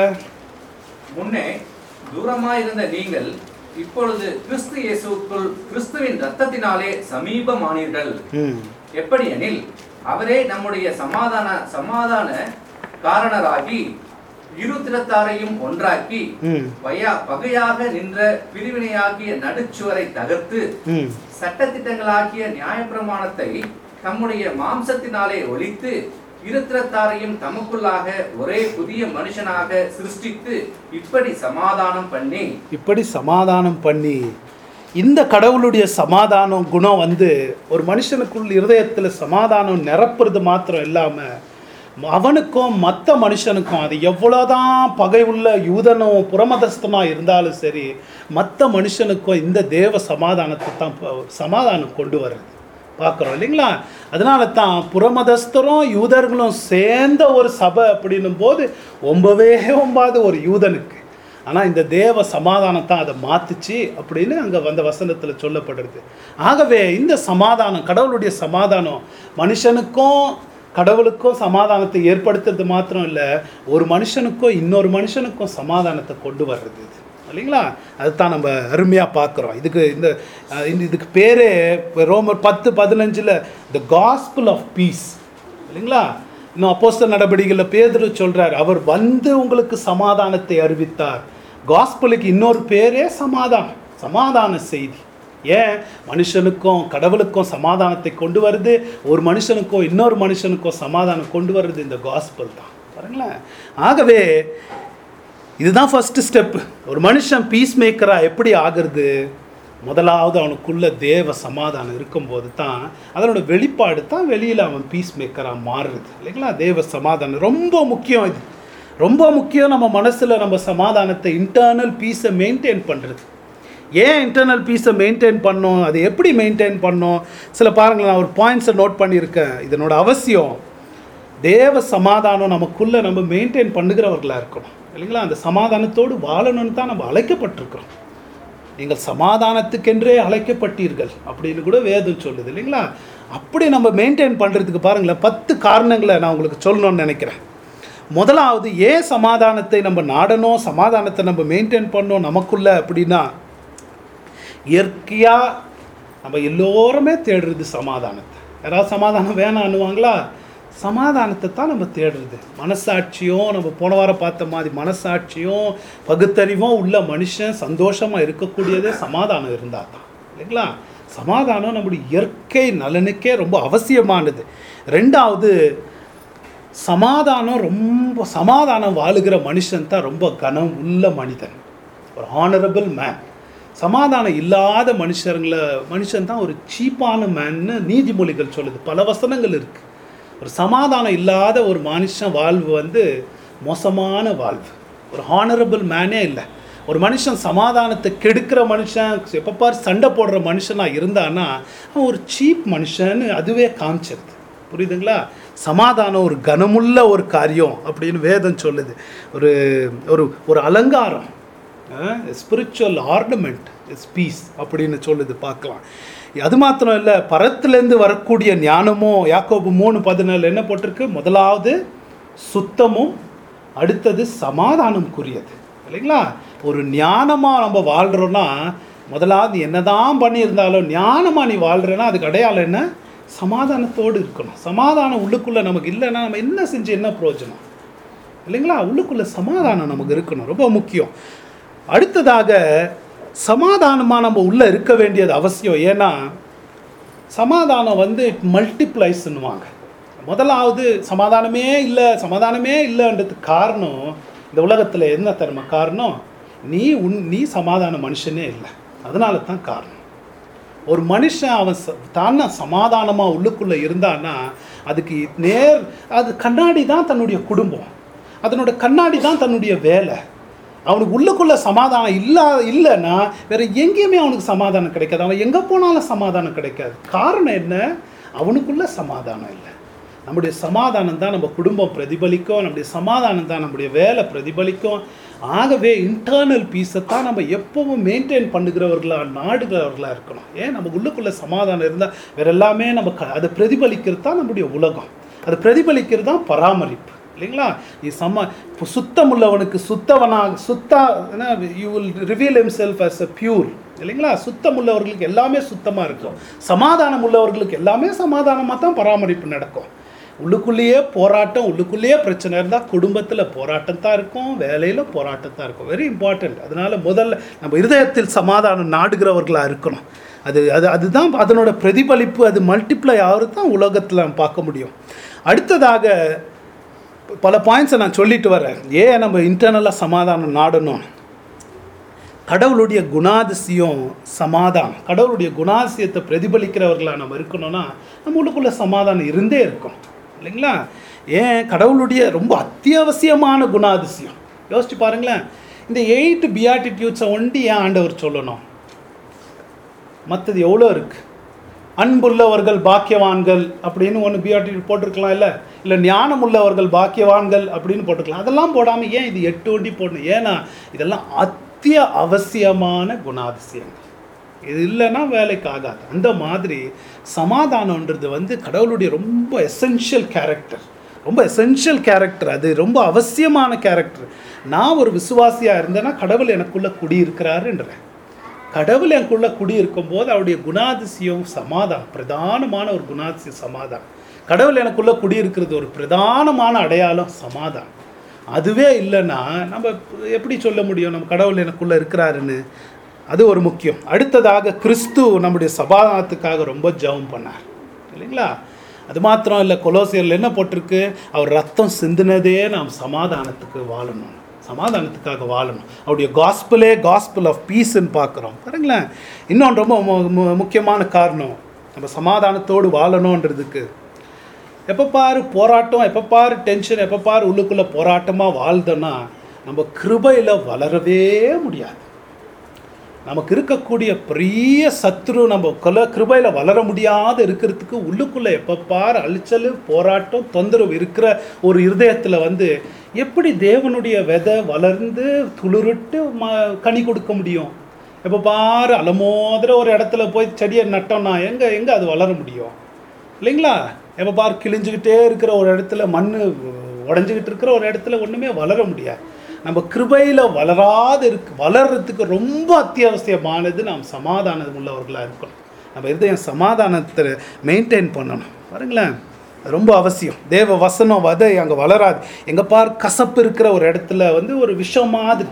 முன்னே தூரமாயிருந்த நீங்கள் இப்பொழுது கிறிஸ்து இயேசுவுக்குள் கிறிஸ்துவின் இரத்தத்தினாலே சமீபமானீர்கள் ம் எப்படியெனில் அவரே நம்முடைய சமாதான சமாதான காரணராகி இரு திறத்தாரையும் ஒன்றாக்கி ம் பயா பகையாக நின்ற பிரிவினையாகிய நடுச்சுவரை தகர்த்து ம் சட்டத்திட்டங்களாகிய நியாயப்பிரமாணத்தை தம்முடைய மாம்சத்தினாலே ஒழித்து இருத்திரத்தாரையும் தமக்குள்ளாக ஒரே புதிய மனுஷனாக சிருஷ்டித்து இப்படி சமாதானம் பண்ணி இப்படி சமாதானம் பண்ணி இந்த கடவுளுடைய சமாதானம் குணம் வந்து ஒரு மனுஷனுக்குள் இருதயத்தில் சமாதானம் நிரப்புறது மாத்திரம் இல்லாமல் அவனுக்கும் மற்ற மனுஷனுக்கும் அது எவ்வளோதான் பகை உள்ள யூதனும் புறமதஸ்தமாக இருந்தாலும் சரி மற்ற மனுஷனுக்கும் இந்த தேவ சமாதானத்தை தான் ப- சமாதானம் கொண்டு வருது பார்க்குறோம் இல்லைங்களா அதனால தான் புறமதஸ்தரும் யூதர்களும் சேர்ந்த ஒரு சபை அப்படின்னும் போது ஒம்பவே ஒம்பாது ஒரு யூதனுக்கு ஆனால் இந்த தேவ சமாதானம் தான் அதை மாத்துச்சு அப்படின்னு அங்கே வந்த வசனத்தில் சொல்லப்படுறது ஆகவே இந்த சமாதானம் கடவுளுடைய சமாதானம் மனுஷனுக்கும் கடவுளுக்கும் சமாதானத்தை ஏற்படுத்துறது மாத்திரம் இல்லை ஒரு மனுஷனுக்கும் இன்னொரு மனுஷனுக்கும் சமாதானத்தை கொண்டு வர்றது இது இல்லைங்களா அதுதான் நம்ம அருமையாக பார்க்குறோம் இதுக்கு இந்த அஹ், இந்த இதுக்கு பேரே ரோமர் பத்து பதினஞ்சில் த காஸ்பிள் ஆஃப் பீஸ் இல்லைங்களா இன்னும் அப்போஸ்தல நடவடிக்கையில் பேதுரு சொல்றார் அவர் வந்து உங்களுக்கு சமாதானத்தை அறிவித்தார் காஸ்பலுக்கு இன்னொரு பேரே சமாதானம் சமாதான செய்தி ஏன் மனுஷனுக்கும் கடவுளுக்கும் சமாதானத்தை கொண்டு வருது ஒரு மனுஷனுக்கும் இன்னொரு மனுஷனுக்கும் சமாதானம் கொண்டு வருது இந்த காஸ்பல் தான் பாருங்களேன் ஆகவே இதுதான் ஃபஸ்ட்டு ஸ்டெப் ஒரு மனுஷன் பீஸ் மேக்கராக எப்படி ஆகிறது முதலாவது அவனுக்குள்ள தேவ சமாதானம் இருக்கும்போது தான் அதனோட வெளிப்பாடு தான் வெளியில் அவன் பீஸ் மேக்கராக மாறுறது இல்லைங்களா தேவ சமாதானம் ரொம்ப முக்கியம் இது ரொம்ப முக்கியம் நம்ம மனசில் நம்ம சமாதானத்தை இன்டர்னல் பீஸை மெயின்டைன் பண்ணுறது ஏன் இன்டர்னல் பீஸை மெயின்டைன் பண்ணோம் அது எப்படி மெயின்டைன் பண்ணோம் சில பாருங்களேன் நான் ஒரு பாயிண்ட்ஸை நோட் பண்ணியிருக்கேன் இதனோட அவசியம் தேவ சமாதானம் நமக்குள்ளே நம்ம மெயின்டைன் பண்ணுகிறவர்களாக இருக்கணும் இல்லைங்களா அந்த சமாதானத்தோடு வாழணும்னு தான் நம்ம அழைக்கப்பட்டிருக்கிறோம் நீங்கள் சமாதானத்துக்கென்றே அழைக்கப்பட்டீர்கள் அப்படின்னு கூட வேதம் சொல்லுது இல்லைங்களா அப்படி நம்ம மெயின்டைன் பண்ணுறதுக்கு பாருங்களேன் பத்து காரணங்களை நான் உங்களுக்கு சொல்லணும்னு நினைக்கிறேன் முதலாவது ஏன் சமாதானத்தை நம்ம நாடணும் சமாதானத்தை நம்ம மெயின்டைன் பண்ணணும் நமக்குள்ள அப்படின்னா இயற்கையாக நம்ம எல்லோருமே தேடுறது சமாதானத்தை யாராவது சமாதானம் வேணான்னுவாங்களா சமாதானத்தை தான் நம்ம தேடுறது மனசாட்சியும் நம்ம போன வாரம் பார்த்த மாதிரி மனசாட்சியும் பகுத்தறிவும் உள்ள மனுஷன் சந்தோஷமாக இருக்கக்கூடியதே சமாதானம் இருந்தால் தான் இல்லைங்களா சமாதானம் நம்முடைய இயற்கை நலனுக்கே ரொம்ப அவசியமானது ரெண்டாவது சமாதானம் ரொம்ப சமாதானம் வாழுகிற மனுஷன் தான் ரொம்ப கனம் உள்ள மனிதன் ஒரு ஹானரபிள் மேன் சமாதானம் இல்லாத மனுஷருங்கள மனுஷன் தான் ஒரு சீப்பான மேன்னு நீதிமொழிகள் சொல்லுது பல வசனங்கள் இருக்குது ஒரு சமாதானம் இல்லாத ஒரு மனுஷன் வாழ்வு வந்து மோசமான வாழ்வு ஒரு ஹானரபிள் மேனே இல்லை ஒரு மனுஷன் சமாதானத்தை கெடுக்கிற மனுஷன் எப்போ பார் சண்டை போடுற மனுஷனாக இருந்தான்னா அவன் ஒரு சீப் மனுஷன்னு அதுவே காமிச்சிருது புரியுதுங்களா சமாதானம் ஒரு கனமுள்ள ஒரு காரியம் அப்படின்னு வேதம் சொல்லுது ஒரு ஒரு ஒரு அலங்காரம் ஸ்பிரிச்சுவல் ஆர்னமெண்ட் இஸ் பீஸ் அப்படின்னு சொல்லுது பார்க்கலாம் அது மாத்திரம் இல்லை பரத்துலேருந்து வரக்கூடிய ஞானமும் யாக்கோபு மூணு பதினாலு என்ன போட்டிருக்கு முதலாவது சுத்தமும் அடுத்தது சமாதானம்க்குரியது இல்லைங்களா ஒரு ஞானமாக நம்ம வாழ்கிறோன்னா முதலாவது என்னதான் பண்ணியிருந்தாலும் ஞானமாக நீ வாழ்கிறேன்னா அதுக்கு அடையாளம் என்ன சமாதானத்தோடு இருக்கணும் சமாதானம் உள்ளுக்குள்ளே நமக்கு இல்லைன்னா நம்ம என்ன செஞ்சு என்ன பிரயோஜனம் இல்லைங்களா உள்ளுக்குள்ளே சமாதானம் நமக்கு இருக்கணும் ரொம்ப முக்கியம் அடுத்ததாக சமாதானமாக நம்ம உள்ளே இருக்க வேண்டியது அவசியம் ஏன்னா சமாதானம் வந்து மல்டிப்ளைஸ்ன்னுவாங்க முதலாவது சமாதானமே இல்லை சமாதானமே இல்லைன்றதுக்கு காரணம் இந்த உலகத்தில் என்ன தரும காரணம் நீ உன் நீ சமாதான மனுஷனே இல்லை அதனால தான் காரணம் ஒரு மனுஷன் அவன் ச- தானே சமாதானமாக உள்ளுக்குள்ளே இருந்தான்னா அதுக்கு நேர் அது கண்ணாடி தான் தன்னுடைய குடும்பம் அதனோட கண்ணாடி தான் தன்னுடைய வேலை அவனுக்கு உள்ளுக்குள்ள சமாதானம் இல்லா இல்லைன்னா வேற எங்கேயுமே அவனுக்கு சமாதானம் கிடைக்காது அவன் எங்கே போனாலும் சமாதானம் கிடைக்காது காரணம் என்ன அவனுக்குள்ள சமாதானம் இல்லை நம்முடைய சமாதானம் தான் நம்ம குடும்பம் பிரதிபலிக்கும் நம்முடைய சமாதானம் தான் நம்முடைய வேலை பிரதிபலிக்கும் ஆகவே இன்டர்னல் பீஸை தான் நம்ம எப்பவும் மெயின்டைன் பண்ணுகிறவர்களா நாடுகிறவர்களா இருக்கணும் ஏன் நம்ம உள்ளுக்குள்ள சமாதானம் இருந்தால் வேற எல்லாமே நம்ம க அதை பிரதிபலிக்கிறது தான் நம்முடைய உலகம் அது பிரதிபலிக்கிறது தான் பராமரிப்பு இல்லைங்களா நீ சம இப்போ சுத்தம் உள்ளவனுக்கு சுத்தவனாக சுத்தா you will reveal himself as a pure இல்லைங்களா சுத்தம் உள்ளவர்களுக்கு எல்லாமே சுத்தமாக இருக்கும் சமாதானம் உள்ளவர்களுக்கு எல்லாமே சமாதானமாக தான் பராமரிப்பு நடக்கும் உள்ளுக்குள்ளேயே போராட்டம் உள்ளுக்குள்ளேயே பிரச்சனை இருந்தால் குடும்பத்தில் போராட்டம் தான் இருக்கும் வேலையில் போராட்டம் தான் இருக்கும் வெரி இம்பார்ட்டண்ட் அதனால முதல்ல நம்ம இருதயத்தில் சமாதானம் நாடுகிறவர்களாக இருக்கணும் அது அது அதுதான் அதனோட பிரதிபலிப்பு அது மல்டிப்ளை ஆகிறது தான் உலகத்தில் நம்ம பார்க்க முடியும் அடுத்ததாக பல பாயிண்ட்ஸை நான் சொல்லிட்டு வரேன் ஏன் நம்ம இன்டர்னலாக சமாதானம் நாடணும் கடவுளுடைய குணாதிசயம் சமாதானம் கடவுளுடைய குணாதிசயத்தை பிரதிபலிக்கிறவர்களாக நம்ம இருக்கணும்னா நம்ம உள்ளுக்குள்ள சமாதானம் இருந்தே இருக்கும் இல்லைங்களா ஏன் கடவுளுடைய ரொம்ப அத்தியாவசியமான குணாதிசயம் யோசிச்சு பாருங்களேன் இந்த எயிட் பியாட்டிடியூட்ஸை ஒண்டி ஏன் ஆண்டவர் சொல்லணும் மற்றது எவ்வளோ இருக்கு அன்புள்ளவர்கள் பாக்கியவான்கள் அப்படின்னு ஒன்று பிஆர்டி போட்டிருக்கலாம் இல்லை இல்லை ஞானம் உள்ளவர்கள் பாக்கியவான்கள் அப்படின்னு போட்டிருக்கலாம் அதெல்லாம் போடாமல் ஏன் இது எட்டு வண்டி போடணும் ஏன்னா இதெல்லாம் அத்திய அவசியமான குணாதிசயங்கள் இது இல்லைன்னா வேலைக்கு ஆகாது அந்த மாதிரி சமாதானன்றது வந்து கடவுளுடைய ரொம்ப எசென்ஷியல் கேரக்டர் ரொம்ப எசென்ஷியல் கேரக்டர் அது ரொம்ப அவசியமான கேரக்டர் நான் ஒரு விசுவாசியாக இருந்தேன்னா கடவுள் எனக்குள்ளே குடியிருக்கிறாருன்றேன் கடவுள் எனக்குள்ள குடியிருக்கும் போது அவருடைய குணாதிசயம் சமாதானம் பிரதானமான ஒரு குணாதிசயம் சமாதானம் கடவுள் எனக்குள்ள குடியிருக்கிறது ஒரு பிரதானமான அடையாளம் சமாதானம் அதுவே இல்லைன்னா நம்ம எப்படி சொல்ல முடியும் நம்ம கடவுள் எனக்குள்ள இருக்கிறாருன்னு அது ஒரு முக்கியம் அடுத்ததாக கிறிஸ்து நம்முடைய சமாதானத்துக்காக ரொம்ப ஜெபம் பண்ணார் இல்லைங்களா அது மாத்திரம் இல்லை கொலோசியரில் என்ன போட்டிருக்கு அவர் ரத்தம் சிந்தினதே நாம் சமாதானத்துக்கு வாழணும் சமாதானத்துக்காக வாழணும் அவருடைய காஸ்பிளே காஸ்பிள் ஆஃப் பீஸ்ன்னு பார்க்குறோம் பாருங்களேன் இன்னொன்று ரொம்ப மு- மு- முக்கியமான காரணம் நம்ம சமாதானத்தோடு வாழணுன்றதுக்கு எப்போ பாரு போராட்டம் எப்போ பாரு டென்ஷன் எப்போ பாரு உள்ளுக்குள்ளே போராட்டமாக வாழ்ந்தோன்னா நம்ம கிருபையில் வளரவே முடியாது நமக்கு இருக்கக்கூடிய பெரிய சத்ரு நம்ம கொல கிருபையில் வளர முடியாத இருக்கிறதுக்கு உள்ளுக்குள்ளே எப்போ பார் அழிச்சல் போராட்டம் தொந்தரவு இருக்கிற ஒரு இருதயத்தில் வந்து எப்படி தேவனுடைய விதை வளர்ந்து துளிருட்டு ம கனி கொடுக்க முடியும் எப்போ பாரு அலமோதுற ஒரு இடத்துல போய் செடியை நட்டோம்னா எங்கே எங்கே அது வளர முடியும் இல்லைங்களா எப்போ பார் கிழிஞ்சுக்கிட்டே இருக்கிற ஒரு இடத்துல மண் உடஞ்சிக்கிட்டு இருக்கிற ஒரு இடத்துல ஒன்றுமே வளர முடியாது நம்ம கிருபையில் வளராது இருக்கு வளர்றதுக்கு ரொம்ப அத்தியாவசியமானது நாம் சமாதானம் உள்ளவர்களாக இருக்கணும் நம்ம இருதயம் சமாதானத்தை மெயின்டைன் பண்ணணும் பாருங்களேன் அது ரொம்ப அவசியம் தேவ வசனம் வதை அங்கே வளராது எங்கே பார் கசப்பு இருக்கிற ஒரு இடத்துல வந்து ஒரு விஷம் மாதிரி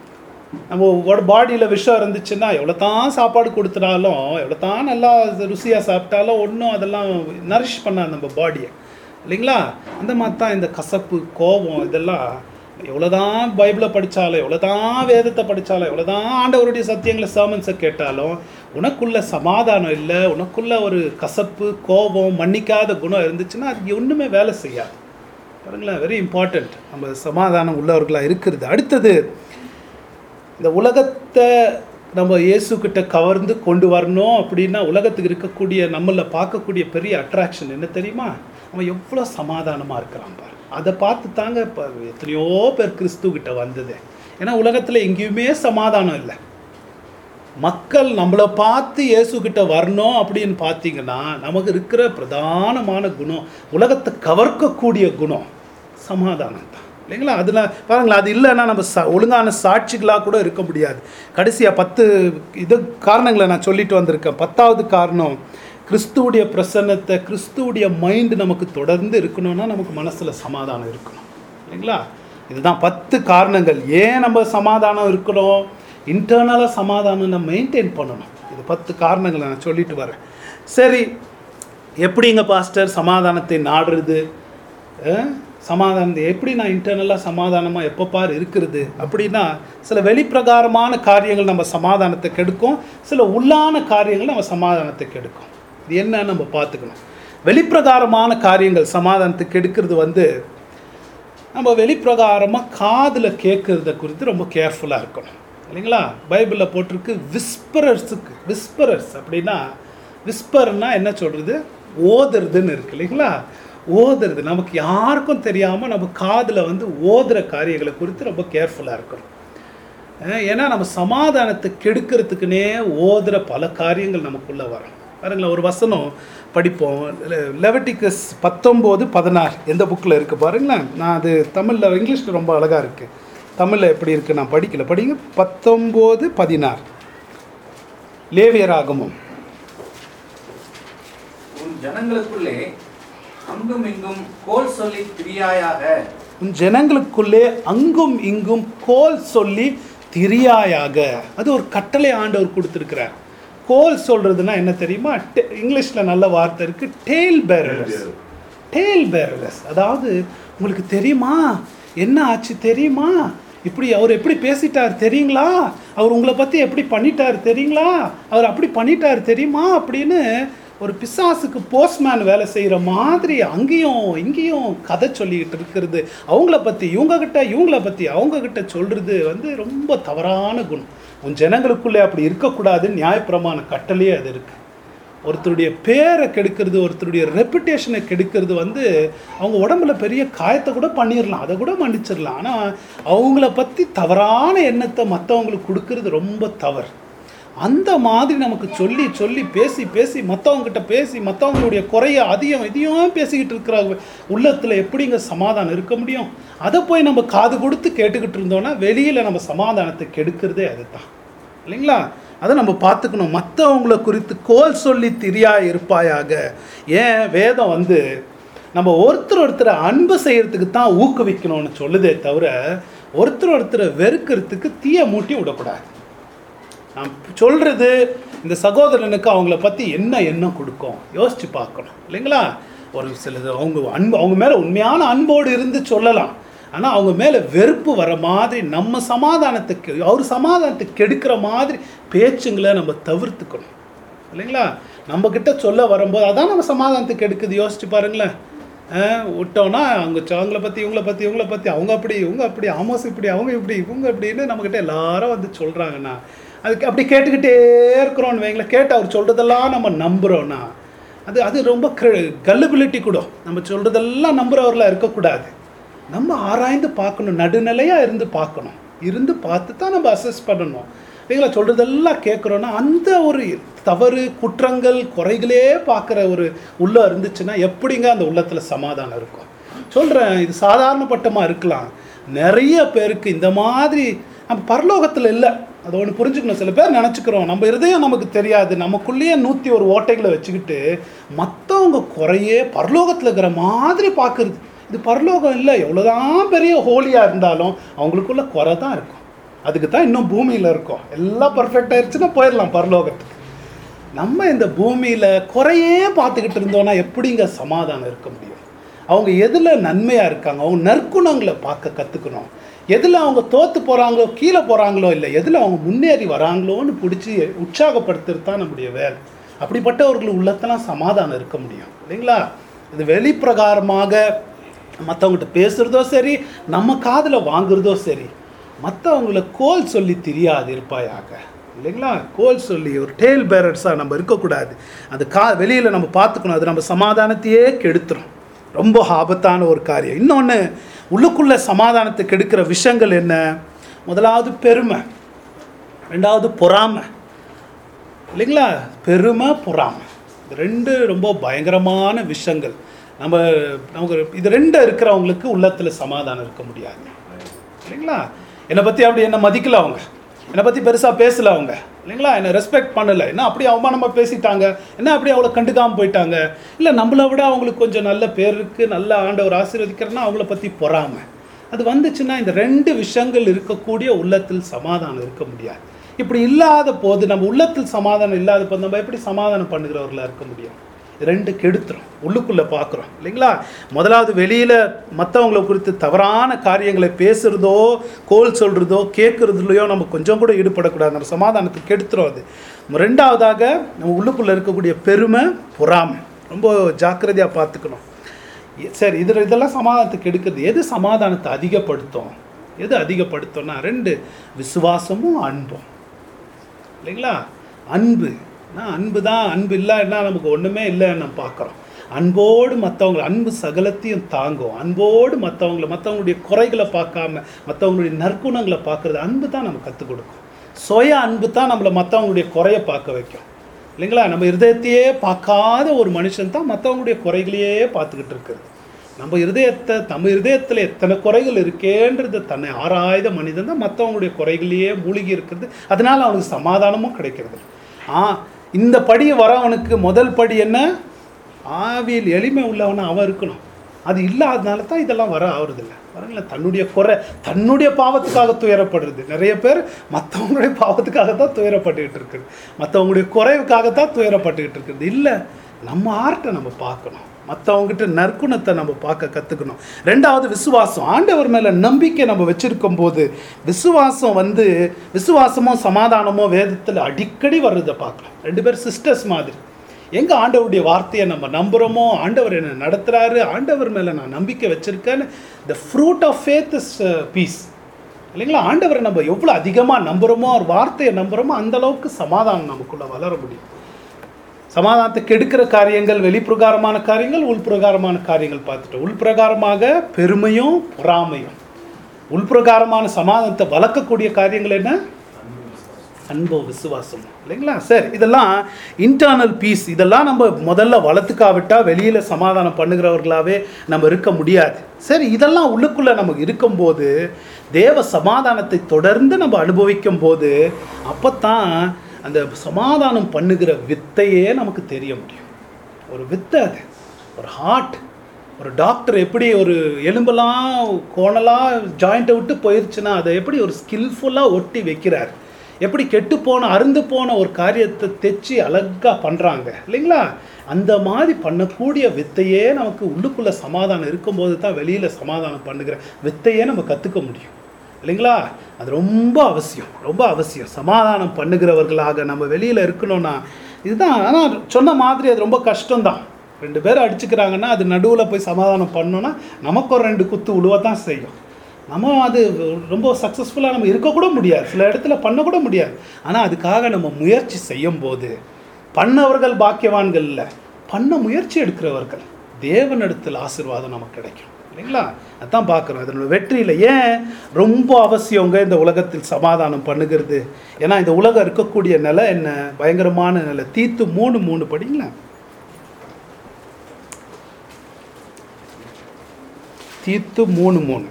நம்ம பாடியில் விஷம் இருந்துச்சுன்னா எவ்வளோ தான் சாப்பாடு கொடுத்துட்டாலும் எவ்வளோ தான் நல்லா ருசியாக சாப்பிட்டாலும் ஒன்றும் அதெல்லாம் நரிஷ் பண்ணாது நம்ம பாடியை இல்லைங்களா அந்த மாதிரி தான் இந்த கசப்பு கோபம் இதெல்லாம் எவ்வளோ தான் பைபிளை படித்தாலும் எவ்வளோ தான் வேதத்தை படித்தாலும் எவ்வளோ தான் ஆண்டவருடைய சத்தியங்களை சர்மன்ஸை கேட்டாலும் உனக்குள்ள சமாதானம் இல்லை உனக்குள்ள ஒரு கசப்பு கோபம் மன்னிக்காத குணம் இருந்துச்சுன்னா அது ஒன்றுமே வேலை செய்யாது பாருங்களேன் வெரி இம்பார்ட்டண்ட் நம்ம சமாதானம் உள்ளவர்களாக இருக்கிறது அடுத்தது இந்த உலகத்தை நம்ம இயேசுக்கிட்ட கவர்ந்து கொண்டு வரணும் அப்படின்னா உலகத்துக்கு இருக்கக்கூடிய நம்மளை பார்க்கக்கூடிய பெரிய அட்ராக்ஷன் என்ன தெரியுமா அவன் எவ்வளோ சமாதானமாக இருக்கிறான் பாரு அதை பார்த்து தாங்க இப்போ எத்தனையோ பேர் கிறிஸ்துக்கிட்ட வந்தது ஏன்னா உலகத்தில் எங்கேயுமே சமாதானம் இல்லை மக்கள் நம்மளை பார்த்து இயேசுக்கிட்ட வரணும் அப்படின்னு பார்த்தீங்கன்னா நமக்கு இருக்கிற பிரதானமான குணம் உலகத்தை கவர்க்கக்கூடிய குணம் சமாதானம் தான் இல்லைங்களா அதில் பாருங்களேன் அது இல்லைன்னா நம்ம ச ஒழுங்கான சாட்சிகளாக கூட இருக்க முடியாது கடைசியாக பத்து இது காரணங்களை நான் சொல்லிட்டு வந்திருக்கேன் பத்தாவது காரணம் கிறிஸ்துவுடைய பிரசன்னத்தை கிறிஸ்துவுடைய மைண்டு நமக்கு தொடர்ந்து இருக்கணும்னா நமக்கு மனசில் சமாதானம் இருக்கணும் இல்லைங்களா இதுதான் பத்து காரணங்கள் ஏன் நம்ம சமாதானம் இருக்கணும் இன்டர்னலாக சமாதானம் நம்ம மெயின்டைன் பண்ணணும் இது பத்து காரணங்களை நான் சொல்லிட்டு வரேன் சரி எப்படிங்க பாஸ்டர் சமாதானத்தை நாடுறது அஹ், சமாதானத்தை எப்படி நான் இன்டர்னலாக சமாதானமாக எப்போ பார் இருக்கிறது அப்படின்னா சில வெளிப்பிரகாரமான காரியங்கள் நம்ம சமாதானத்தை கெடுக்கும் சில உள்ளான காரியங்கள் நம்ம சமாதானத்தை கெடுக்கும் இது என்ன நம்ம பார்த்துக்கணும் வெளிப்பிரகாரமான காரியங்கள் சமாதானத்தை கெடுக்கிறது வந்து நம்ம வெளிப்பிரகாரமாக காதில் கேட்குறத குறித்து ரொம்ப கேர்ஃபுல்லாக இருக்கணும் இல்லைங்களா பைபிளில் போட்டிருக்கு விஸ்பரர்ஸுக்கு விஸ்பரர்ஸ் அப்படின்னா விஸ்பர்னா என்ன சொல்கிறது ஓதுறதுன்னு இருக்கு இல்லைங்களா ஓதுறது நமக்கு யாருக்கும் தெரியாமல் நம்ம காதில் வந்து ஓதுற காரியங்களை குறித்து ரொம்ப கேர்ஃபுல்லாக இருக்கணும் அஹ் ஏன்னா நம்ம சமாதானத்தை கெடுக்கிறதுக்குனே ஓதுற பல காரியங்கள் நமக்குள்ளே வரும் பாருங்களேன் ஒரு வசனம் படிப்போம் லெவட்டிகஸ் பத்தொம்போது பதினாறு எந்த புக்கில் இருக்குது பாருங்களேன் நான் அது தமிழில் இங்கிலீஷில் ரொம்ப அழகாக இருக்குது தமிழில் எப்படி இருக்குது நான் படிக்கல படிங்க பத்தொம்போது பதினாறு லேவியராகமும் உன் ஜனங்களுக்குள்ளே அங்கும் இங்கும் கோல் சொல்லி திரியாயாக உன் ஜனங்களுக்குள்ளே அங்கும் இங்கும் கோல் சொல்லி திரியாயாக அது ஒரு கட்டளை ஆண்டவர் கொடுத்துருக்கிறார் கோல் சொல்றதுன்னா என்ன தெரியுமா டெ- இங்கிலீஷ்ல நல்ல வார்த்தை இருக்கு டேல் பேரலஸ் டேல் பேரலஸ் அதாவது உங்களுக்கு தெரியுமா என்ன ஆச்சு தெரியுமா இப்படி அவர் எப்படி பேசிட்டார் தெரியுங்களா அவர் உங்களை பற்றி எப்படி பண்ணிட்டார் தெரியுங்களா அவர் அப்படி பண்ணிட்டார் தெரியுமா அப்படின்னு ஒரு பிசாசுக்கு போஸ்ட்மேன் வேலை செய்கிற மாதிரி அங்கேயும் இங்கேயும் கதை சொல்லிக்கிட்டு இருக்கிறது அவங்கள பற்றி இவங்கக்கிட்ட இவங்கள பற்றி அவங்கக்கிட்ட சொல்கிறது வந்து ரொம்ப தவறான குணம் உன் ஜனங்களுக்குள்ளே அப்படி இருக்கக்கூடாதுன்னு நியாயப்பிரமாண கட்டளையே அது இருக்குது ஒருத்தருடைய பேரை கெடுக்கிறது ஒருத்தருடைய ரெப்புடேஷனை கெடுக்கிறது வந்து அவங்க உடம்புல பெரிய காயத்தை கூட பண்ணிடலாம் அதை கூட மன்னிச்சிடலாம் ஆனால் அவங்கள பற்றி தவறான எண்ணத்தை மற்றவங்களுக்கு கொடுக்கறது ரொம்ப தவறு அந்த மாதிரி நமக்கு சொல்லி சொல்லி பேசி பேசி மற்றவங்ககிட்ட பேசி மற்றவங்களுடைய குறைய அதையும் இதையும் பேசிக்கிட்டு இருக்கிறாங்க உள்ளத்தில் எப்படிங்க சமாதானம் இருக்க முடியும் அதை போய் நம்ம காது கொடுத்து கேட்டுக்கிட்டு இருந்தோம்னா வெளியில் நம்ம சமாதானத்தை கெடுக்கிறதே அதுதான் இல்லைங்களா அதை நம்ம பார்த்துக்கணும் மற்றவங்கள குறித்து கோல் சொல்லி திரியா இருப்பாயாக ஏன் வேதம் வந்து நம்ம ஒருத்தர் ஒருத்தரை அன்பு செய்யறதுக்கு தான் ஊக்குவிக்கணும்னு சொல்லுதே தவிர ஒருத்தர் ஒருத்தரை வெறுக்கிறதுக்கு தீய மூட்டி விடக்கூடாது நான் சொல்கிறது இந்த சகோதரனுக்கு அவங்கள பற்றி என்ன எண்ணம் கொடுக்கும் யோசித்து பார்க்கணும் இல்லைங்களா ஒரு சிலது அவங்க அன்பு அவங்க மேலே உண்மையான அன்போடு இருந்து சொல்லலாம் ஆனால் அவங்க மேலே வெறுப்பு வர மாதிரி நம்ம சமாதானத்துக்கு அவர் சமாதானத்தை கெடுக்கிற மாதிரி பேச்சுங்களை நம்ம தவிர்த்துக்கணும் இல்லைங்களா நம்மக்கிட்ட சொல்ல வரும்போது அதான் நம்ம சமாதானத்துக்கு எடுக்குது யோசிச்சு பாருங்களேன் அஹ், விட்டோம்னா அவங்க ச- அவங்கள பற்றி இவங்கள பற்றி இவங்கள பற்றி அவங்க அப்படி இவங்க அப்படி ஆமோஸ் இப்படி அவங்க இப்படி இவங்க இப்படின்னு நம்மக்கிட்ட எல்லாரும் வந்து சொல்கிறாங்கண்ணா அதுக்கு அப்படி கேட்டுக்கிட்டே இருக்கிறோன்னு வைங்களேன் கேட்டு அவர் சொல்கிறதெல்லாம் நம்ம நம்புகிறோன்னா அது அது ரொம்ப கல்லிபிலிட்டி கூட நம்ம சொல்கிறதெல்லாம் நம்புகிறவர்களாக இருக்கக்கூடாது நம்ம ஆராய்ந்து பார்க்கணும் நடுநிலையாக இருந்து பார்க்கணும் இருந்து பார்த்து தான் நம்ம அசஸ் பண்ணணும் இல்லைங்களா சொல்கிறதெல்லாம் கேட்குறோன்னா அந்த ஒரு தவறு குற்றங்கள் குறைகளே பார்க்குற ஒரு உள்ளம் இருந்துச்சுன்னா எப்படிங்க அந்த உள்ளத்தில் சமாதானம் இருக்கும் சொல்கிறேன் இது சாதாரணப்பட்டமாக இருக்கலாம் நிறைய பேருக்கு இந்த மாதிரி நம்ம பரலோகத்தில் இல்லை அதை ஒன்று புரிஞ்சுக்கணும் சில பேர் நினச்சிக்கிறோம் நம்ம இருதயம் நமக்கு தெரியாது நமக்குள்ளேயே நூற்றி ஒரு ஓட்டைகளை வச்சுக்கிட்டு மற்றவங்க குறையே பரலோகத்தில் இருக்கிற மாதிரி பார்க்குறது இது பரலோகம் இல்லை எவ்வளோதான் பெரிய ஹோலியாக இருந்தாலும் அவங்களுக்குள்ள குறை தான் இருக்கும் அதுக்கு தான் இன்னும் பூமியில் இருக்கோம் எல்லாம் பர்ஃபெக்ட் ஆயிடுச்சுன்னா போயிடலாம் பரலோகத்துக்கு நம்ம இந்த பூமியில் குறையே பார்த்துக்கிட்டு இருந்தோம்னா எப்படிங்க சமாதானம் இருக்க முடியும் அவங்க எதில் நன்மையாக இருக்காங்க அவங்க நற்குணங்களை பார்க்க கற்றுக்கணும் எதில் அவங்க தோற்று போகிறாங்களோ கீழே போகிறாங்களோ இல்லை எதில் அவங்க முன்னேறி வராங்களோன்னு பிடிச்சி உற்சாகப்படுத்துறது தான் நம்முடைய வேலை அப்படிப்பட்டவர்கள் உள்ளத்தெல்லாம் சமாதானம் இருக்க முடியும் இல்லைங்களா இது வெளிப்பிரகாரமாக மற்றவங்ககிட்ட பேசுகிறதோ சரி நம்ம காதில் வாங்குறதோ சரி மற்றவங்கள கோல் சொல்லி தெரியாது இருப்பாயாக இல்லைங்களா கோல் சொல்லி ஒரு டேல் பேரர்ஸாக நம்ம இருக்கக்கூடாது அந்த கா வெளியில் நம்ம பார்த்துக்கணும் அது நம்ம சமாதானத்தையே கெடுத்துரும் ரொம்ப ஆபத்தான ஒரு காரியம் இன்னொன்று உள்ளுக்குள்ள சமாதானத்தை கெடுக்கிற விஷயங்கள் என்ன முதலாவது பெருமை ரெண்டாவது பொறாமை இல்லைங்களா பெருமை பொறாமை இது ரெண்டு ரொம்ப பயங்கரமான விஷயங்கள் நம்ம நமக்கு இது ரெண்டு இருக்கிறவங்களுக்கு உள்ளத்தில் சமாதானம் இருக்க முடியாது இல்லைங்களா என்னை பற்றி அப்படி என்ன மதிக்கல அவங்க என்னை பற்றி பெருசாக பேசல அவங்க இல்லைங்களா என்னை ரெஸ்பெக்ட் பண்ணலை என்ன அப்படி அவமானமாக பேசிட்டாங்க என்ன அப்படி அவளை கண்டுக்காமல் போயிட்டாங்க இல்லை நம்மளை விட அவங்களுக்கு கொஞ்சம் நல்ல பேர் இருக்குது நல்ல ஆண்டவர் ஆசீர்வதிக்கிறேன்னா அவங்கள பற்றி பொறாமை அது வந்துச்சுன்னா இந்த ரெண்டு விஷயங்கள் இருக்கக்கூடிய உள்ளத்தில் சமாதானம் இருக்க முடியாது இப்படி இல்லாத போது நம்ம உள்ளத்தில் சமாதானம் இல்லாத போது நம்ம எப்படி சமாதானம் பண்ணுகிறவர்களாக இருக்க முடியும் இது ரெண்டு கெடுத்துரும் உள்ளுக்குள்ளே பார்க்குறோம் இல்லைங்களா முதலாவது வெளியில் மற்றவங்களை குறித்து தவறான காரியங்களை பேசுகிறதோ கோல் சொல்கிறதோ கேட்குறதுலையோ நம்ம கொஞ்சம் கூட ஈடுபடக்கூடாது நம்ம சமாதானத்தை கெடுத்துரும் அது ரெண்டாவதாக நம்ம உள்ளுக்குள்ளே இருக்கக்கூடிய பெருமை பொறாமை ரொம்ப ஜாக்கிரதையாக பார்த்துக்கணும் சரி இதில் இதெல்லாம் சமாதானத்தை கெடுக்கிறது எது சமாதானத்தை அதிகப்படுத்தும் எது அதிகப்படுத்தும்னா ரெண்டு விசுவாசமும் அன்பும் இல்லைங்களா அன்பு நான் அன்பு தான் அன்பு இல்லைன்னா நமக்கு ஒன்றுமே இல்லைன்னு நம்ம பார்க்குறோம் அன்போடு மற்றவங்க அன்பு சகலத்தையும் தாங்கும் அன்போடு மற்றவங்கள மற்றவங்களுடைய குறைகளை பார்க்காம மற்றவங்களுடைய நற்குணங்களை பார்க்குறது அன்பு தான் நம்ம கற்றுக் கொடுக்கும் சுய அன்பு தான் நம்மளை மற்றவங்களுடைய குறையை பார்க்க வைக்கும் இல்லைங்களா நம்ம இருதயத்தையே பார்க்காத ஒரு மனுஷன் தான் மற்றவங்களுடைய குறைகளையே பார்த்துக்கிட்டு இருக்கிறது நம்ம இருதயத்தை நம்ம இருதயத்தில் எத்தனை குறைகள் இருக்கேன்றது தன்னை ஆராய்த மனிதன் தான் மற்றவங்களுடைய குறைகளையே மூழ்கி இருக்கிறது அதனால அவனுக்கு சமாதானமும் கிடைக்கிறது ஆ இந்த படி வரவனுக்கு முதல் படி என்ன ஆவியில் எளிமை உள்ளவனா அவன் இருக்கணும் அது இல்லாதனால தான் இதெல்லாம் வர ஆகுறதில்ல வரல தன்னுடைய குறை தன்னுடைய பாவத்துக்காக துயரப்படுறது நிறைய பேர் மற்றவங்களுடைய பாவத்துக்காக தான் துயரப்பட்டுக்கிட்டு இருக்குது மற்றவங்களுடைய குறைவுக்காக தான் துயரப்பட்டுக்கிட்டு இருக்குது இல்லை நம்ம ஆர்ட்டை நம்ம பார்க்கணும் மற்றவங்ககிட்ட நற்குணத்தை நம்ம பார்க்க கற்றுக்கணும் ரெண்டாவது விசுவாசம் ஆண்டவர் மேலே நம்பிக்கை நம்ம வச்சுருக்கும் போது விசுவாசம் வந்து விசுவாசமோ சமாதானமோ வேதத்தில் அடிக்கடி வர்றதை பார்க்கலாம் ரெண்டு பேர் சிஸ்டர்ஸ் மாதிரி எங்கே ஆண்டவருடைய வார்த்தையை நம்ம நம்புகிறோமோ ஆண்டவர் என்னை நடத்துகிறாரு ஆண்டவர் மேலே நான் நம்பிக்கை வச்சுருக்கேன்னு the fruit of faith is peace இல்லைங்களா ஆண்டவரை நம்ம எவ்வளோ அதிகமாக நம்புகிறோமோ அவர் வார்த்தையை நம்புகிறோமோ அந்த அளவுக்கு சமாதானம் நமக்குள்ளே வளர முடியும் சமாதானத்தை கெடுக்கிற காரியங்கள் வெளிப்பிரகாரமான காரியங்கள் உள்பிரகாரமான காரியங்கள் பார்த்துட்டோம் உள்பிரகாரமாக பெருமையும் பொறாமையும் உள்பிரகாரமான சமாதானத்தை வளர்க்கக்கூடிய காரியங்கள் என்ன அன்போ விசுவாசம் இல்லைங்களா சரி இதெல்லாம் இன்டர்னல் பீஸ் இதெல்லாம் நம்ம முதல்ல வளர்த்துக்காவிட்டா வெளியில் சமாதானம் பண்ணுகிறவர்களாகவே நம்ம இருக்க முடியாது சரி இதெல்லாம் உள்ளுக்குள்ளே நமக்கு இருக்கும்போது தேவ சமாதானத்தை தொடர்ந்து நம்ம அனுபவிக்கும் போது அப்போ தான் அந்த சமாதானம் பண்ணுகிற வித்தையே நமக்கு தெரிய முடியும் ஒரு வித்தை அது ஒரு ஹார்ட் ஒரு டாக்டர் எப்படி ஒரு எலும்பெல்லாம் கோணலாக ஜாயிண்ட்டை விட்டு போயிருச்சுன்னா அதை எப்படி ஒரு ஸ்கில்ஃபுல்லாக ஒட்டி வைக்கிறார் எப்படி கெட்டு போன அருந்து போன ஒரு காரியத்தை தைச்சி அழகாக பண்ணுறாங்க இல்லைங்களா அந்த மாதிரி பண்ணக்கூடிய வித்தையே நமக்கு உள்ளுக்குள்ளே சமாதானம் இருக்கும்போது தான் வெளியில் சமாதானம் பண்ணுகிற வித்தையே நம்ம கற்றுக்க முடியும் இல்லைங்களா அது ரொம்ப அவசியம் ரொம்ப அவசியம் சமாதானம் பண்ணுகிறவர்களாக நம்ம வெளியில் இருக்கணும்னா இதுதான் ஆனால் சொன்ன மாதிரி அது ரொம்ப கஷ்டம்தான் ரெண்டு பேரும் அடிச்சுக்கிறாங்கன்னா அது நடுவில் போய் சமாதானம் பண்ணோன்னா நமக்கு ஒரு ரெண்டு குத்து உழுவ தான் செய்யும் நம்ம அது ரொம்ப சக்ஸஸ்ஃபுல்லாக நம்ம இருக்கக்கூட முடியாது சில இடத்துல பண்ணக்கூட முடியாது ஆனால் அதுக்காக நம்ம முயற்சி செய்யும் போது பண்ணவர்கள் பாக்கியவான்கள் இல்லை பண்ண முயற்சி எடுக்கிறவர்கள் தேவனிடத்தில் ஆசீர்வாதம் நமக்கு கிடைக்கும் இல்லைங்களா அதான் பார்க்குறோம் இதனோட வெற்றியில் ஏன் ரொம்ப அவசியங்க இந்த உலகத்தில் சமாதானம் பண்ணுகிறது ஏன்னா இந்த உலகம் இருக்கக்கூடிய நிலை என்ன பயங்கரமான நிலை தீத்து மூணு மூணு படிங்களேன் தீத்து மூணு மூணு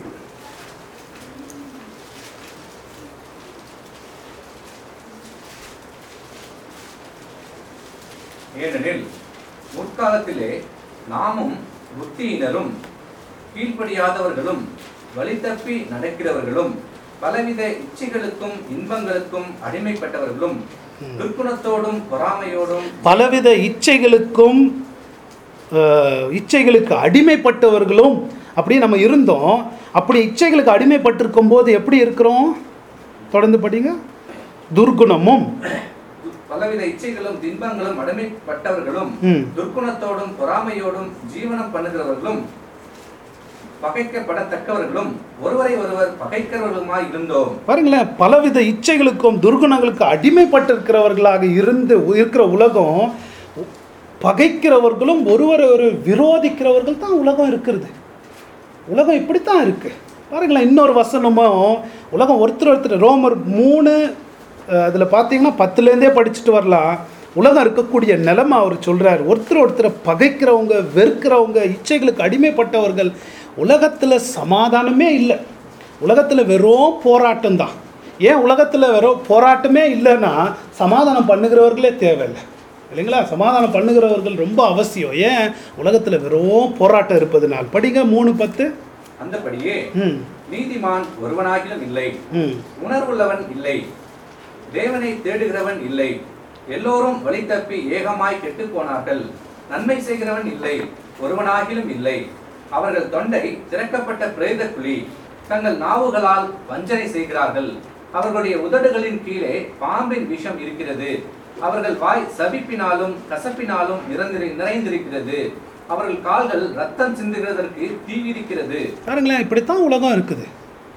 ஏனெனில் முற்காலத்திலே நாமும் புத்தியினரும் கீழ்ப்படியாதவர்களும் வழி தப்பி நடக்கிறவர்களும் பலவித இச்சைகளுக்கும் இன்பங்களுக்கும் அடிமைப்பட்டவர்களும் துர்க்குணத்தோடும் பொறாமையோடும் பலவித இச்சைகளுக்கும் அஹ், இச்சைகளுக்கு அடிமைப்பட்டவர்களும் அப்படி நம்ம இருந்தோம் அப்படி இச்சைகளுக்கு அடிமைப்பட்டிருக்கும் போது எப்படி இருக்கிறோம் தொடர்ந்து படிங்க துர்குணமும் பலவித இச்சைகளும் இன்பங்களும் அடிமைப்பட்டவர்களும் ம். துர்க்குணத்தோடும் பொறாமையோடும் ஜீவனம் பண்ணுகிறவர்களும் பகைக்கப்படத்தக்கவர்களும் ஒருவரை ஒருவர் பகைக்கிறவர்களுமாய் இருந்தோம் பாருங்களேன் பலவித இச்சைகளுக்கும் துர்குணங்களுக்கு அடிமைப்பட்டிருக்கிறவர்களாக இருந்து இருக்கிற உலகம் பகைக்கிறவர்களும் ஒருவரை ஒரு விரோதிக்கிறவர்கள் தான் உலகம் இருக்கிறது உலகம் இப்படித்தான் இருக்கு பாருங்களேன் இன்னொரு வசனமும் உலகம் ஒருத்தர் ஒருத்தர் ரோமர் மூணு அதில் பார்த்தீங்கன்னா பத்துலேருந்தே படிச்சுட்டு வரலாம் உலகம் இருக்கக்கூடிய நிலைமை அவர் சொல்கிறார் ஒருத்தர் ஒருத்தரை பகைக்கிறவங்க வெறுக்கிறவங்க இச்சைகளுக்கு அடிமைப்பட்டவர்கள் உலகத்தில் சமாதானமே இல்லை உலகத்தில் வெறும் போராட்டம் தான் ஏன் உலகத்தில் வெறும் போராட்டமே இல்லைன்னா சமாதானம் பண்ணுகிறவர்களே தேவையில்லை இல்லைங்களா சமாதானம் பண்ணுகிறவர்கள் ரொம்ப அவசியம் ஏன் உலகத்தில் வெறும் போராட்டம் இருப்பதுனால் படிங்க மூணு பத்து அந்தபடியே ம் நீதிமான் ஒருவனாகிலும் இல்லை ம் உணர்வுள்ளவன் இல்லை தேவனை தேடுகிறவன் இல்லை எல்லோரும் வழி தப்பி ஏகமாய் கெட்டுப் போனார்கள் நன்மை செய்கிறவன் இல்லை ஒருவனாகிலும் இல்லை அவர்கள் தொண்டை திறக்கப்பட்ட பிரேத குழி தங்கள் நாவுகளால் வஞ்சனை செய்கிறார்கள் அவர்களுடைய உதடுகளின் கீழே பாம்பின் விஷம் இருக்கிறது அவர்கள் வாய் சபிப்பினாலும் கசப்பினாலும் நிறந்திரு நிறைந்திருக்கிறது அவர்கள் கால்கள் ரத்தம் சிந்துகிறதற்கு தீவிரிக்கிறது பாருங்களேன் இப்படித்தான் உலகம் இருக்குது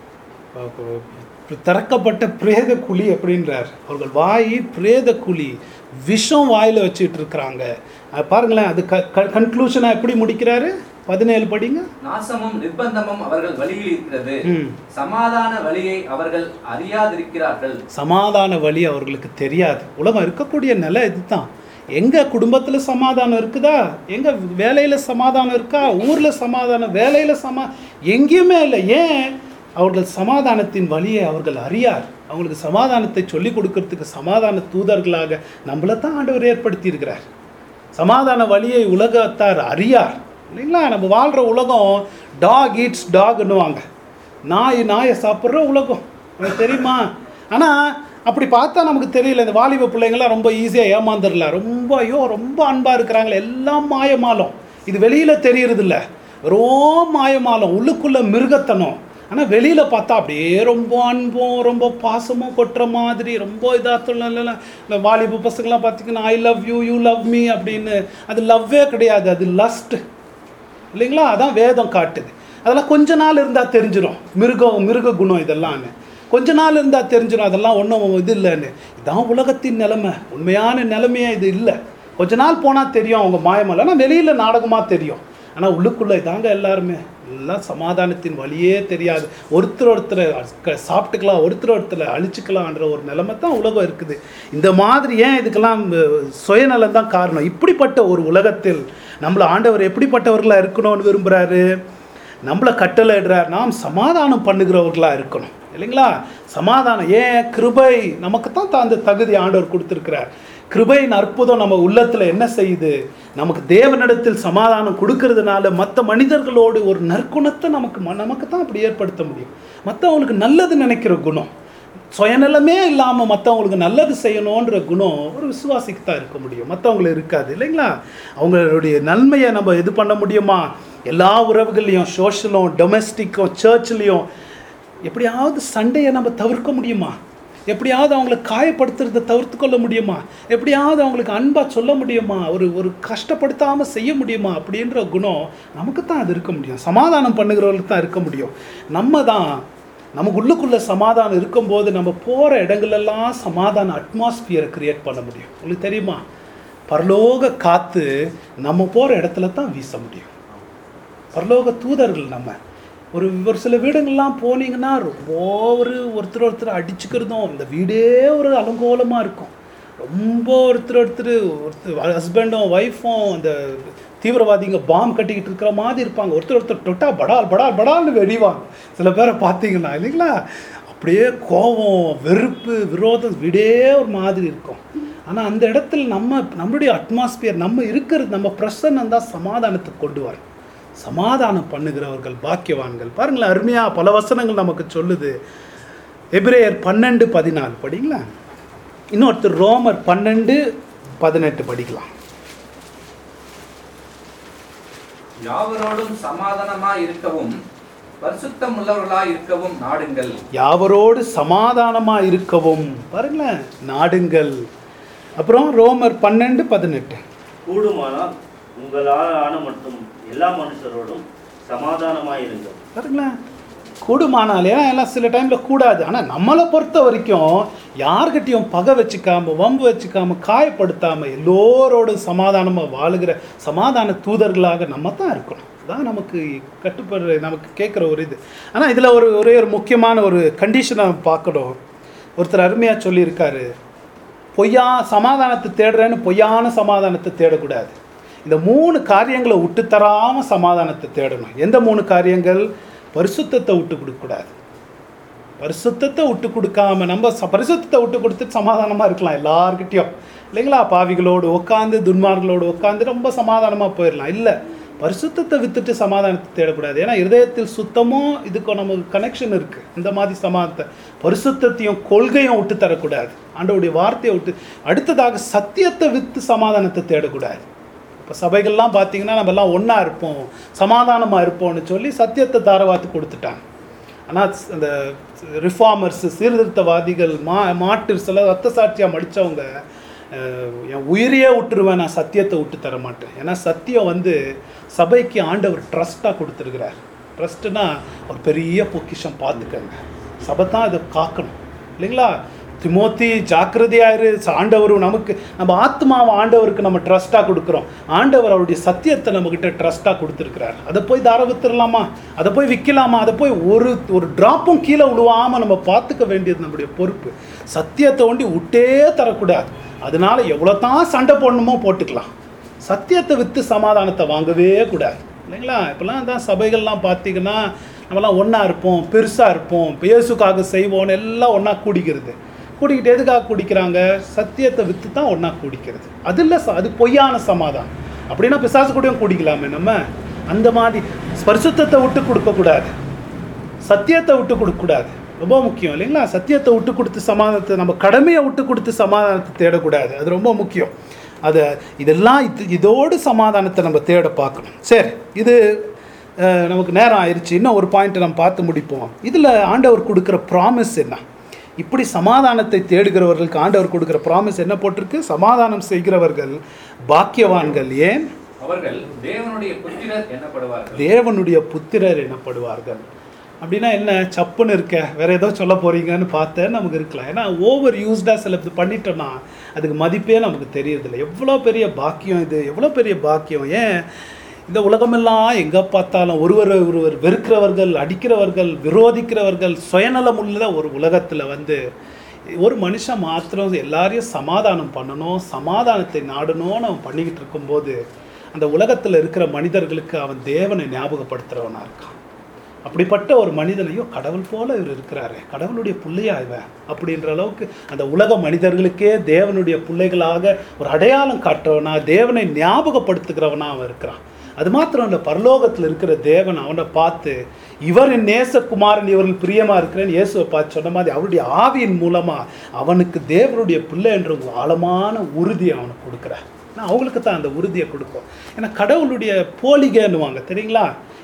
திறக்கப்பட்ட பிரேத குழி அப்படின்றார் அவர்கள் வாய் பிரேத குழி விஷம் வாயில் வச்சுட்டு இருக்கிறாங்க அது பாருங்களேன் அது க கன்க்ளூஷனாக எப்படி முடிக்கிறாரு பதினேழு படிங்க நாசமும் நிர்பந்தமும் அவர்கள் வழியில் இருக்கிறது ம் சமாதான வழியை அவர்கள் அறியாதிருக்கிறார்கள் சமாதான வழி அவர்களுக்கு தெரியாது உலகம் இருக்கக்கூடிய நிலை இதுதான் எங்க குடும்பத்தில் சமாதானம் இருக்குதா எங்க வேலையில் சமாதானம் இருக்கா ஊரில் சமாதானம் வேலையில் சமா எங்கேயுமே இல்லை ஏன் அவர்கள் சமாதானத்தின் வழியை அவர்கள் அறியார் அவங்களுக்கு சமாதானத்தை சொல்லிக் கொடுக்கறதுக்கு சமாதான தூதர்களாக நம்மளை தான் ஆண்டவர் ஏற்படுத்தி இருக்கிறார் சமாதான வழியை உலகத்தார் அறியார் இல்லைங்களா நம்ம வாழ்கிற உலகம் டாக் ஈட்ஸ் டாக்னுவாங்க நாய் நாயை சாப்பிட்ற உலகம் உனக்கு தெரியுமா ஆனால் அப்படி பார்த்தா நமக்கு தெரியல இந்த வாலிப பிள்ளைங்களாம் ரொம்ப ஈஸியாக ஏமாந்துடலாம் ரொம்ப ஐயோ ரொம்ப அன்பாக இருக்கிறாங்களே எல்லாம் மாயமாலம் இது வெளியில் தெரியறதில்ல வெறும் மாயமாலம் உள்ளுக்குள்ள மிருகத்தனம் ஆனால் வெளியில் பார்த்தா அப்படியே ரொம்ப அன்பும் ரொம்ப பாசமும் கொட்டுற மாதிரி ரொம்ப இதாக இந்த வாலிப பசங்களாம் பார்த்தீங்கன்னா I love you you love me அப்படின்னு அது லவ்வே கிடையாது அது லஸ்ட் இல்லைங்களா அதான் வேதம் காட்டுது அதெல்லாம் கொஞ்ச நாள் இருந்தால் தெரிஞ்சிடும் மிருகம் மிருக குணம் இதெல்லாம்னு கொஞ்ச நாள் இருந்தால் தெரிஞ்சிடும் அதெல்லாம் ஒன்றும் இது இல்லைன்னு இதான் உலகத்தின் நிலைமை உண்மையான நிலைமையே இது இல்லை கொஞ்ச நாள் போனால் தெரியும் அவங்க மாயமல்ல ஆனால் வெளியில் நாடகமாக தெரியும் ஆனால் உள்ளுக்குள்ளே இதாங்க எல்லாருமே எல்லாம் சமாதானத்தின் வழியே தெரியாது ஒருத்தர் ஒருத்தரை க- சாப்பிட்டுக்கலாம் ஒருத்தர் ஒருத்தரை அழிச்சுக்கலான்ற ஒரு நிலைமை தான் உலகம் இருக்குது இந்த மாதிரி ஏன் இதுக்கெல்லாம் அஹ், சுயநலம் தான் காரணம் இப்படிப்பட்ட ஒரு உலகத்தில் நம்மளை ஆண்டவர் எப்படிப்பட்டவர்களாக இருக்கணும்னு விரும்புகிறாரு நம்மளை கட்டளையிடுறார் நாம் சமாதானம் பண்ணுகிறவர்களாக இருக்கணும் இல்லைங்களா சமாதானம் ஏன் கிருபை நமக்கு தான் அந்த தகுதி ஆண்டவர் கொடுத்துருக்கிறார் கிருபையின் அற்புதம் நம்ம உள்ளத்தில் என்ன செய்யுது நமக்கு தேவனிடத்தில் சமாதானம் கொடுக்கறதுனால மற்ற மனிதர்களோடு ஒரு நற்குணத்தை நமக்கு ம- நமக்கு தான் அப்படி ஏற்படுத்த முடியும் மற்றவங்களுக்கு நல்லது நினைக்கிற குணம் சுயநலமே இல்லாமல் மற்றவங்களுக்கு நல்லது செய்யணுன்ற குணம் ஒரு விசுவாசிக்கு தான் இருக்க முடியும் மற்றவங்களுக்கு இருக்காது இல்லைங்களா அவங்களுடைய நன்மையை நம்ம இது பண்ண முடியுமா எல்லா உறவுகள்லையும் சோஷியலும் டொமெஸ்டிக்கும் சர்ச்லேயும் எப்படியாவது சண்டையை நம்ம தவிர்க்க முடியுமா எப்படியாவது அவங்கள காயப்படுத்துறதை தவிர்த்து கொள்ள முடியுமா எப்படியாவது அவங்களுக்கு அன்பா சொல்ல முடியுமா ஒரு ஒரு கஷ்டப்படுத்தாம செய்ய முடியுமா அப்படின்ற குணம் நமக்கு தான் அது இருக்க முடியும் சமாதானம் பண்ணுகிறவர்களுக்கு தான் இருக்க முடியும் நம்ம தான் நமக்கு உள்ளுக்குள்ள சமாதானம் இருக்கும்போது நம்ம போற இடங்களெல்லாம் சமாதான அட்மாஸ்பியரை கிரியேட் பண்ண முடியும் உங்களுக்கு தெரியுமா பரலோக காத்து நம்ம போற இடத்துல தான் வீச முடியும் பரலோக தூதர்கள் நம்ம ஒரு ஒரு சில வீடுங்கள்லாம் போனீங்கன்னா ரொம்ப ஒரு ஒருத்தர் ஒருத்தர் அடிச்சுக்கிறதும் இந்த வீடே ஒரு அலங்கோலமாக இருக்கும் ரொம்ப ஒருத்தர் ஒருத்தர் ஒருத்தர் ஹஸ்பண்டும் ஒய்ஃபும் அந்த தீவிரவாதிங்க பாம் கட்டிக்கிட்டு இருக்கிற மாதிரி இருப்பாங்க ஒருத்தர் ஒருத்தர் தொட்டா படால் படால் படால்னு வெடிவாங்க சில பேரை பார்த்தீங்கன்னா இல்லைங்களா அப்படியே கோபம் வெறுப்பு விரோதம் வீடே ஒரு மாதிரி இருக்கும் ஆனால் அந்த இடத்துல நம்ம நம்மளுடைய அட்மாஸ்பியர் நம்ம இருக்கிறது நம்ம பிரசன்னம் தான் சமாதானத்துக்கு கொண்டு வரும் சமாதானம் பண்ணுகிறவர்கள் பாக்கியவான்கள் பாருங்களேன் அருமையா பல வசனங்கள் நமக்கு சொல்லுது எபிரேயர் பன்னெண்டு பதினாலு படிங்களா இன்னொருத்தர் ரோமர் பன்னெண்டு பதினெட்டு படிக்கலாம் யாவரோடும் சமாதானமாய் இருக்கவும் பரிசுத்தம் உள்ளவர்களாய் இருக்கவும் நாடுங்கள் யாவரோடு சமாதானமா இருக்கவும் பாருங்களேன் நாடுங்கள் அப்புறம் ரோமர் பன்னெண்டு பதினெட்டு கூடுமானால் உங்களால் ஆன மட்டும் எல்லா மனுஷரோடும் சமாதானமாயிருங்கள் பாருங்களேன் கூடுமானால் ஏன்னா எல்லாம் சில டைமில் கூடாது ஆனால் நம்மளை பொறுத்த வரைக்கும் யார்கிட்டயும் பகை வச்சுக்காம வம்பு வச்சுக்காம காயப்படுத்தாம எல்லோரோடும் சமாதானமாக வாழுகிற சமாதான தூதர்களாக நம்ம தான் இருக்கணும் தான் நமக்கு கட்டுப்படுற நமக்கு கேட்குற ஒரு இது ஆனால் இதில் ஒரு ஒரே ஒரு முக்கியமான ஒரு கண்டிஷனை பார்க்கணும் ஒருத்தர் அருமையாக சொல்லியிருக்காரு பொய்யா சமாதானத்தை தேடுறேன்னு பொய்யான சமாதானத்தை தேடக்கூடாது இந்த மூணு காரியங்களை விட்டு தராம சமாதானத்தை தேடணும் எந்த மூணு காரியங்கள் பரிசுத்தத்தை விட்டு கொடுக்கக்கூடாது பரிசுத்தத்தை விட்டு கொடுக்காம நம்ம ச- பரிசுத்தத்தை விட்டு கொடுத்து சமாதானமா இருக்கலாம் எல்லார்கிட்டயும் இல்லைங்களா பாவிகளோடு உட்காந்து துன்மார்களோடு உட்காந்து ரொம்ப சமாதானமா போயிடலாம் இல்லை பரிசுத்தத்தை வித்துட்டு சமாதானத்தை தேடக்கூடாது ஏன்னா இருதயத்தில் சுத்தமும் இதுக்கும் நமக்கு கனெக்ஷன் இருக்கு இந்த மாதிரி சமாதானத்தை பரிசுத்தத்தையும் கொள்கையும் விட்டு தரக்கூடாது ஆண்டவருடைய வார்த்தையை விட்டு அடுத்ததாக சத்தியத்தை வித்து சமாதானத்தை தேடக்கூடாது இப்போ சபைகள்லாம் பார்த்தீங்கன்னா நம்ம எல்லாம் ஒன்றா இருப்போம் சமாதானமாக இருப்போம்னு சொல்லி சத்தியத்தை தாரவாத்து கொடுத்துட்டாங்க ஆனால் அந்த ரிஃபார்மர்ஸ் சீர்திருத்தவாதிகள் மா மாட்டு சில ரத்த சாட்சியாக மடித்தவங்க என் உயிரையே விட்டுருவேன் நான் சத்தியத்தை விட்டு தர மாட்டேன் ஏன்னா சத்தியம் வந்து சபைக்கு ஆண்டவர் ட்ரஸ்ட்டாக கொடுத்துருக்கிறார் ட்ரஸ்ட்டுனா ஒரு பெரிய பொக்கிஷம் பார்த்துக்கங்க சபை தான் அதை காக்கணும் இல்லைங்களா திமோத்தி ஜாக்கிரதையாயிரு ஆண்டவர் நமக்கு நம்ம ஆத்மாவை ஆண்டவருக்கு நம்ம ட்ரஸ்ட்டாக கொடுக்குறோம் ஆண்டவர் அவருடைய சத்தியத்தை நம்மக்கிட்ட ட்ரஸ்ட்டாக கொடுத்துருக்கிறார் அதை போய் தார வித்துடலாமா அதை போய் விற்கலாமா அதை போய் ஒரு ஒரு ட்ராப்பும் கீழே விழுவாமல் நம்ம பார்த்துக்க வேண்டியது நம்முடைய பொறுப்பு சத்தியத்தை ஒண்டி விட்டே தரக்கூடாது அதனால எவ்வளோ தான் சண்டை போடணுமோ போட்டுக்கலாம் சத்தியத்தை விற்று சமாதானத்தை வாங்கவே கூடாது இல்லைங்களா இப்போல்லாம் தான் சபைகள்லாம் பார்த்தீங்கன்னா நம்மலாம் ஒன்றா இருப்போம் பெருசாக இருப்போம் இயேசுக்காக செய்வோம் எல்லாம் ஒன்றா கூடிக்கிறது கூடிக்கிட்டு எதுக்காக குடிக்கிறாங்க சத்தியத்தை விற்று தான் ஒன்றா குடிக்கிறது அது இல்லை ச- அது பொய்யான சமாதானம் அப்படின்னா பிசாசு கூடயும் குடிக்கலாமே நம்ம அந்த மாதிரி ஸ்பரிசுத்தத்தை விட்டு கொடுக்கக்கூடாது சத்தியத்தை விட்டு கொடுக்கக்கூடாது ரொம்ப முக்கியம் இல்லைங்களா சத்தியத்தை விட்டு கொடுத்து சமாதானத்தை நம்ம கடமையை விட்டு கொடுத்து சமாதானத்தை தேடக்கூடாது அது ரொம்ப முக்கியம் அதை இதெல்லாம் இது இதோடு சமாதானத்தை நம்ம தேட பார்க்கணும் சரி இது அஹ், நமக்கு நேரம் ஆயிடுச்சு இன்னும் ஒரு பாயிண்ட்டை நம்ம பார்த்து முடிப்போம் இதில் ஆண்டவர் கொடுக்குற ப்ராமிஸ் என்ன இப்படி சமாதானத்தை தேடுகிறவர்களுக்கு ஆண்டவர் கொடுக்குற ப்ராமிஸ் என்ன போட்டிருக்கு சமாதானம் செய்கிறவர்கள் பாக்கியவான்கள் ஏன் அவர்கள் தேவனுடைய புத்திரர் எண்ணப்படுவார்கள் தேவனுடைய புத்திரர் எனப்படுவார்கள் அப்படின்னா என்ன சப்புன்னு இருக்க வேற ஏதோ சொல்ல போறீங்கன்னு பார்த்தேன் நமக்கு இருக்கலாம் ஏன்னா ஓவர் யூஸ்டாக சில இது பண்ணிட்டோம்னா அதுக்கு மதிப்பே நமக்கு தெரியறதில்ல எவ்வளோ பெரிய பாக்கியம் இது எவ்வளோ பெரிய பாக்கியம் ஏன் இந்த உலகமெல்லாம் எங்கே பார்த்தாலும் ஒருவர் ஒருவர் வெறுக்கிறவர்கள் அடிக்கிறவர்கள் விரோதிக்கிறவர்கள் சுயநலம் உள்ள ஒரு உலகத்தில் வந்து ஒரு மனுஷன் மாத்திரம் எல்லாரையும் சமாதானம் பண்ணணும் சமாதானத்தை நாடணும்னு அவன் பண்ணிக்கிட்டு இருக்கும்போது அந்த உலகத்தில் இருக்கிற மனிதர்களுக்கு அவன் தேவனை ஞாபகப்படுத்துகிறவனா இருக்கான் அப்படிப்பட்ட ஒரு மனிதனையோ கடவுள் போல இவர் இருக்கிறாரு கடவுளுடைய பிள்ளையா இவன் அப்படின்ற அளவுக்கு அந்த உலக மனிதர்களுக்கே தேவனுடைய பிள்ளைகளாக ஒரு அடையாளம் காட்டுறவனா தேவனை ஞாபகப்படுத்துகிறவனா அவன் இருக்கிறான் அது மாத்திரம் இல்லை பரலோகத்தில் இருக்கிற தேவன் அவனை பார்த்து இவர் என் நேசகுமாரன் இவர்கள் பிரியமா இருக்கிறேன்னு இயேசுவை பார்த்து சொன்ன மாதிரி அவருடைய ஆவியின் மூலமா அவனுக்கு தேவனுடைய பிள்ளை என்ற ஒரு ஆழமான உறுதியை அவனுக்கு கொடுக்குறார் நான் அவங்களுக்கு தான் அந்த உறுதியை கொடுக்கும் ஏன்னா கடவுளுடைய போலிகைன்னுவாங்க தெரியுங்களா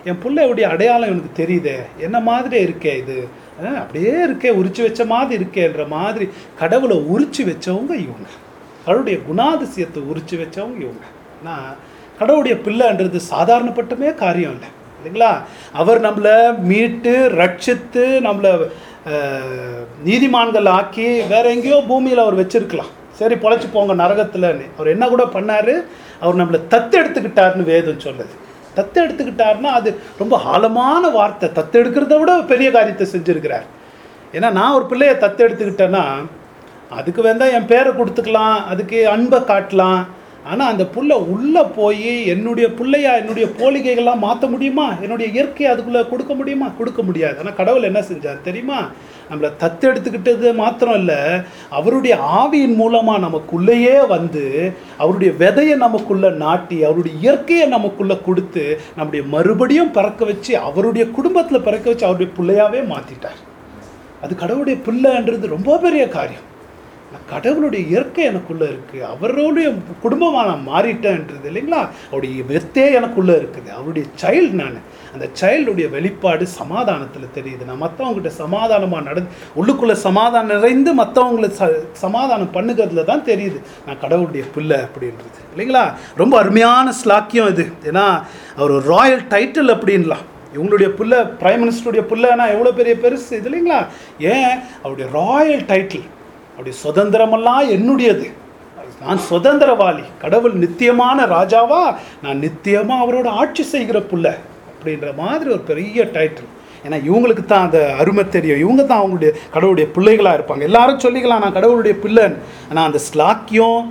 என் பிள்ளையுடைய அடையாளம் எனக்கு தெரியுதே என்ன மாதிரி இருக்கே இது அஹ், அப்படியே இருக்கே உரிச்சு வச்ச மாதிரி இருக்கேன்ற மாதிரி கடவுளை உரிச்சு வச்சவங்க இவங்க கடவுளுடைய குணாதிசயத்தை உரிச்சு வச்சவங்க இவங்க நான் கடவுளுடைய பிள்ளைன்றது சாதாரணப்பட்டமே காரியம் இல்லை இல்லைங்களா அவர் நம்மளை மீட்டு ரட்சித்து நம்மளை அஹ், நீதிமான்கள் ஆக்கி வேற எங்கேயோ பூமியில் அவர் வச்சிருக்கலாம் சரி பொழைச்சு போங்க நரகத்தில்னு அவர் என்ன கூட பண்ணாரு அவர் நம்மளை தத்து எடுத்துக்கிட்டாருன்னு வேதம் சொல்லுது தத்து எடுத்துக்கிட்டாருன்னா அது ரொம்ப ஆழமான வார்த்தை தத்து எடுக்கிறத விட பெரிய காரியத்தை செஞ்சிருக்கிறார் ஏன்னா நான் ஒரு பிள்ளைய தத்து எடுத்துக்கிட்டேன்னா அதுக்கு வேணா என் பேரை கொடுத்துக்கலாம் அதுக்கு அன்பை காட்டலாம் ஆனால் அந்த புள்ள உள்ளே போய் என்னுடைய பிள்ளையா என்னுடைய போலிகைகள்லாம் மாற்ற முடியுமா என்னுடைய இயற்கையை அதுக்குள்ளே கொடுக்க முடியுமா கொடுக்க முடியாது ஆனால் கடவுள் என்ன செஞ்சார் தெரியுமா நம்மளை தத்து எடுத்துக்கிட்டது மாத்திரம் இல்லை அவருடைய ஆவியின் மூலமாக நமக்குள்ளேயே வந்து அவருடைய விதையை நமக்குள்ள நாட்டி அவருடைய இயற்கையை நமக்குள்ள கொடுத்து நம்முடைய மறுபடியும் பிறக்க வச்சு அவருடைய குடும்பத்தில் பிறக்க வச்சு அவருடைய பிள்ளையாவே மாற்றிட்டார் அது கடவுளுடைய பிள்ளைன்றது ரொம்ப பெரிய காரியம் நான் கடவுளுடைய இயற்கை எனக்குள்ளே இருக்குது அவருடைய குடும்பமாக நான் மாறிட்டேன்றது இல்லைங்களா அவருடைய வெத்தே எனக்குள்ளே இருக்குது அவருடைய சைல்டு நான் அந்த சைல்டுடைய வெளிப்பாடு சமாதானத்தில் தெரியுது நான் மற்றவங்ககிட்ட சமாதானமாக நடந்து உள்ளுக்குள்ளே சமாதானம் நிறைந்து மற்றவங்களை ச சமாதானம் பண்ணுகிறதுல தான் தெரியுது நான் கடவுளுடைய பிள்ளை அப்படின்றது இல்லைங்களா ரொம்ப அருமையான ஸ்லாக்கியம் இது ஏன்னா அவர் ஒரு ராயல் டைட்டில் அப்படின்லாம் இவங்களுடைய புள்ள பிரைம் மினிஸ்டருடைய புள்ளனா எவ்வளோ பெரிய பெருசு இது இல்லைங்களா ஏன் அவருடைய ராயல் டைட்டில் அவருடைய சுதந்திரமெல்லாம் என்னுடையது நான் சுதந்திரவாளி கடவுள் நித்தியமான ராஜாவா நான் நித்தியமாக அவரோட ஆட்சி செய்கிற புள்ள அப்படின்ற மாதிரி ஒரு பெரிய டைட்டில் ஏன்னா இவங்களுக்கு தான் அந்த அருமை தெரியும் இவங்க தான் அவங்களுடைய கடவுளுடைய பிள்ளைகளாக இருப்பாங்க எல்லாரும் சொல்லிக்கலாம் நான் கடவுளுடைய பிள்ளைன்னு ஆனால் அந்த ஸ்லாக்கியம்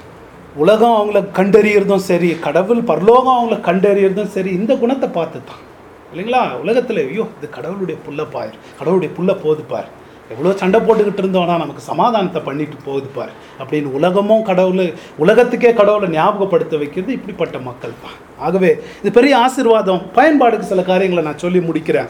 உலகம் அவங்கள கண்டறியறதும் சரி கடவுள் பரலோகம் அவங்கள கண்டறியறதும் சரி இந்த குணத்தை பார்த்து தான் இல்லைங்களா உலகத்தில் ஐயோ இது கடவுளுடைய புள்ள பார் கடவுளுடைய புள்ள போகுது பார் எவ்வளோ சண்டை போட்டுக்கிட்டு இருந்தோம்னா நமக்கு சமாதானத்தை பண்ணிட்டு போகுது பார் அப்படின்னு உலகமும் கடவுள் உலகத்துக்கே கடவுளை ஞாபகப்படுத்த வைக்கிறது இப்படிப்பட்ட மக்கள் தான் ஆகவே இது பெரிய ஆசீர்வாதம் பயன்பாடுக்கு சில காரியங்களை நான் சொல்லி முடிக்கிறேன்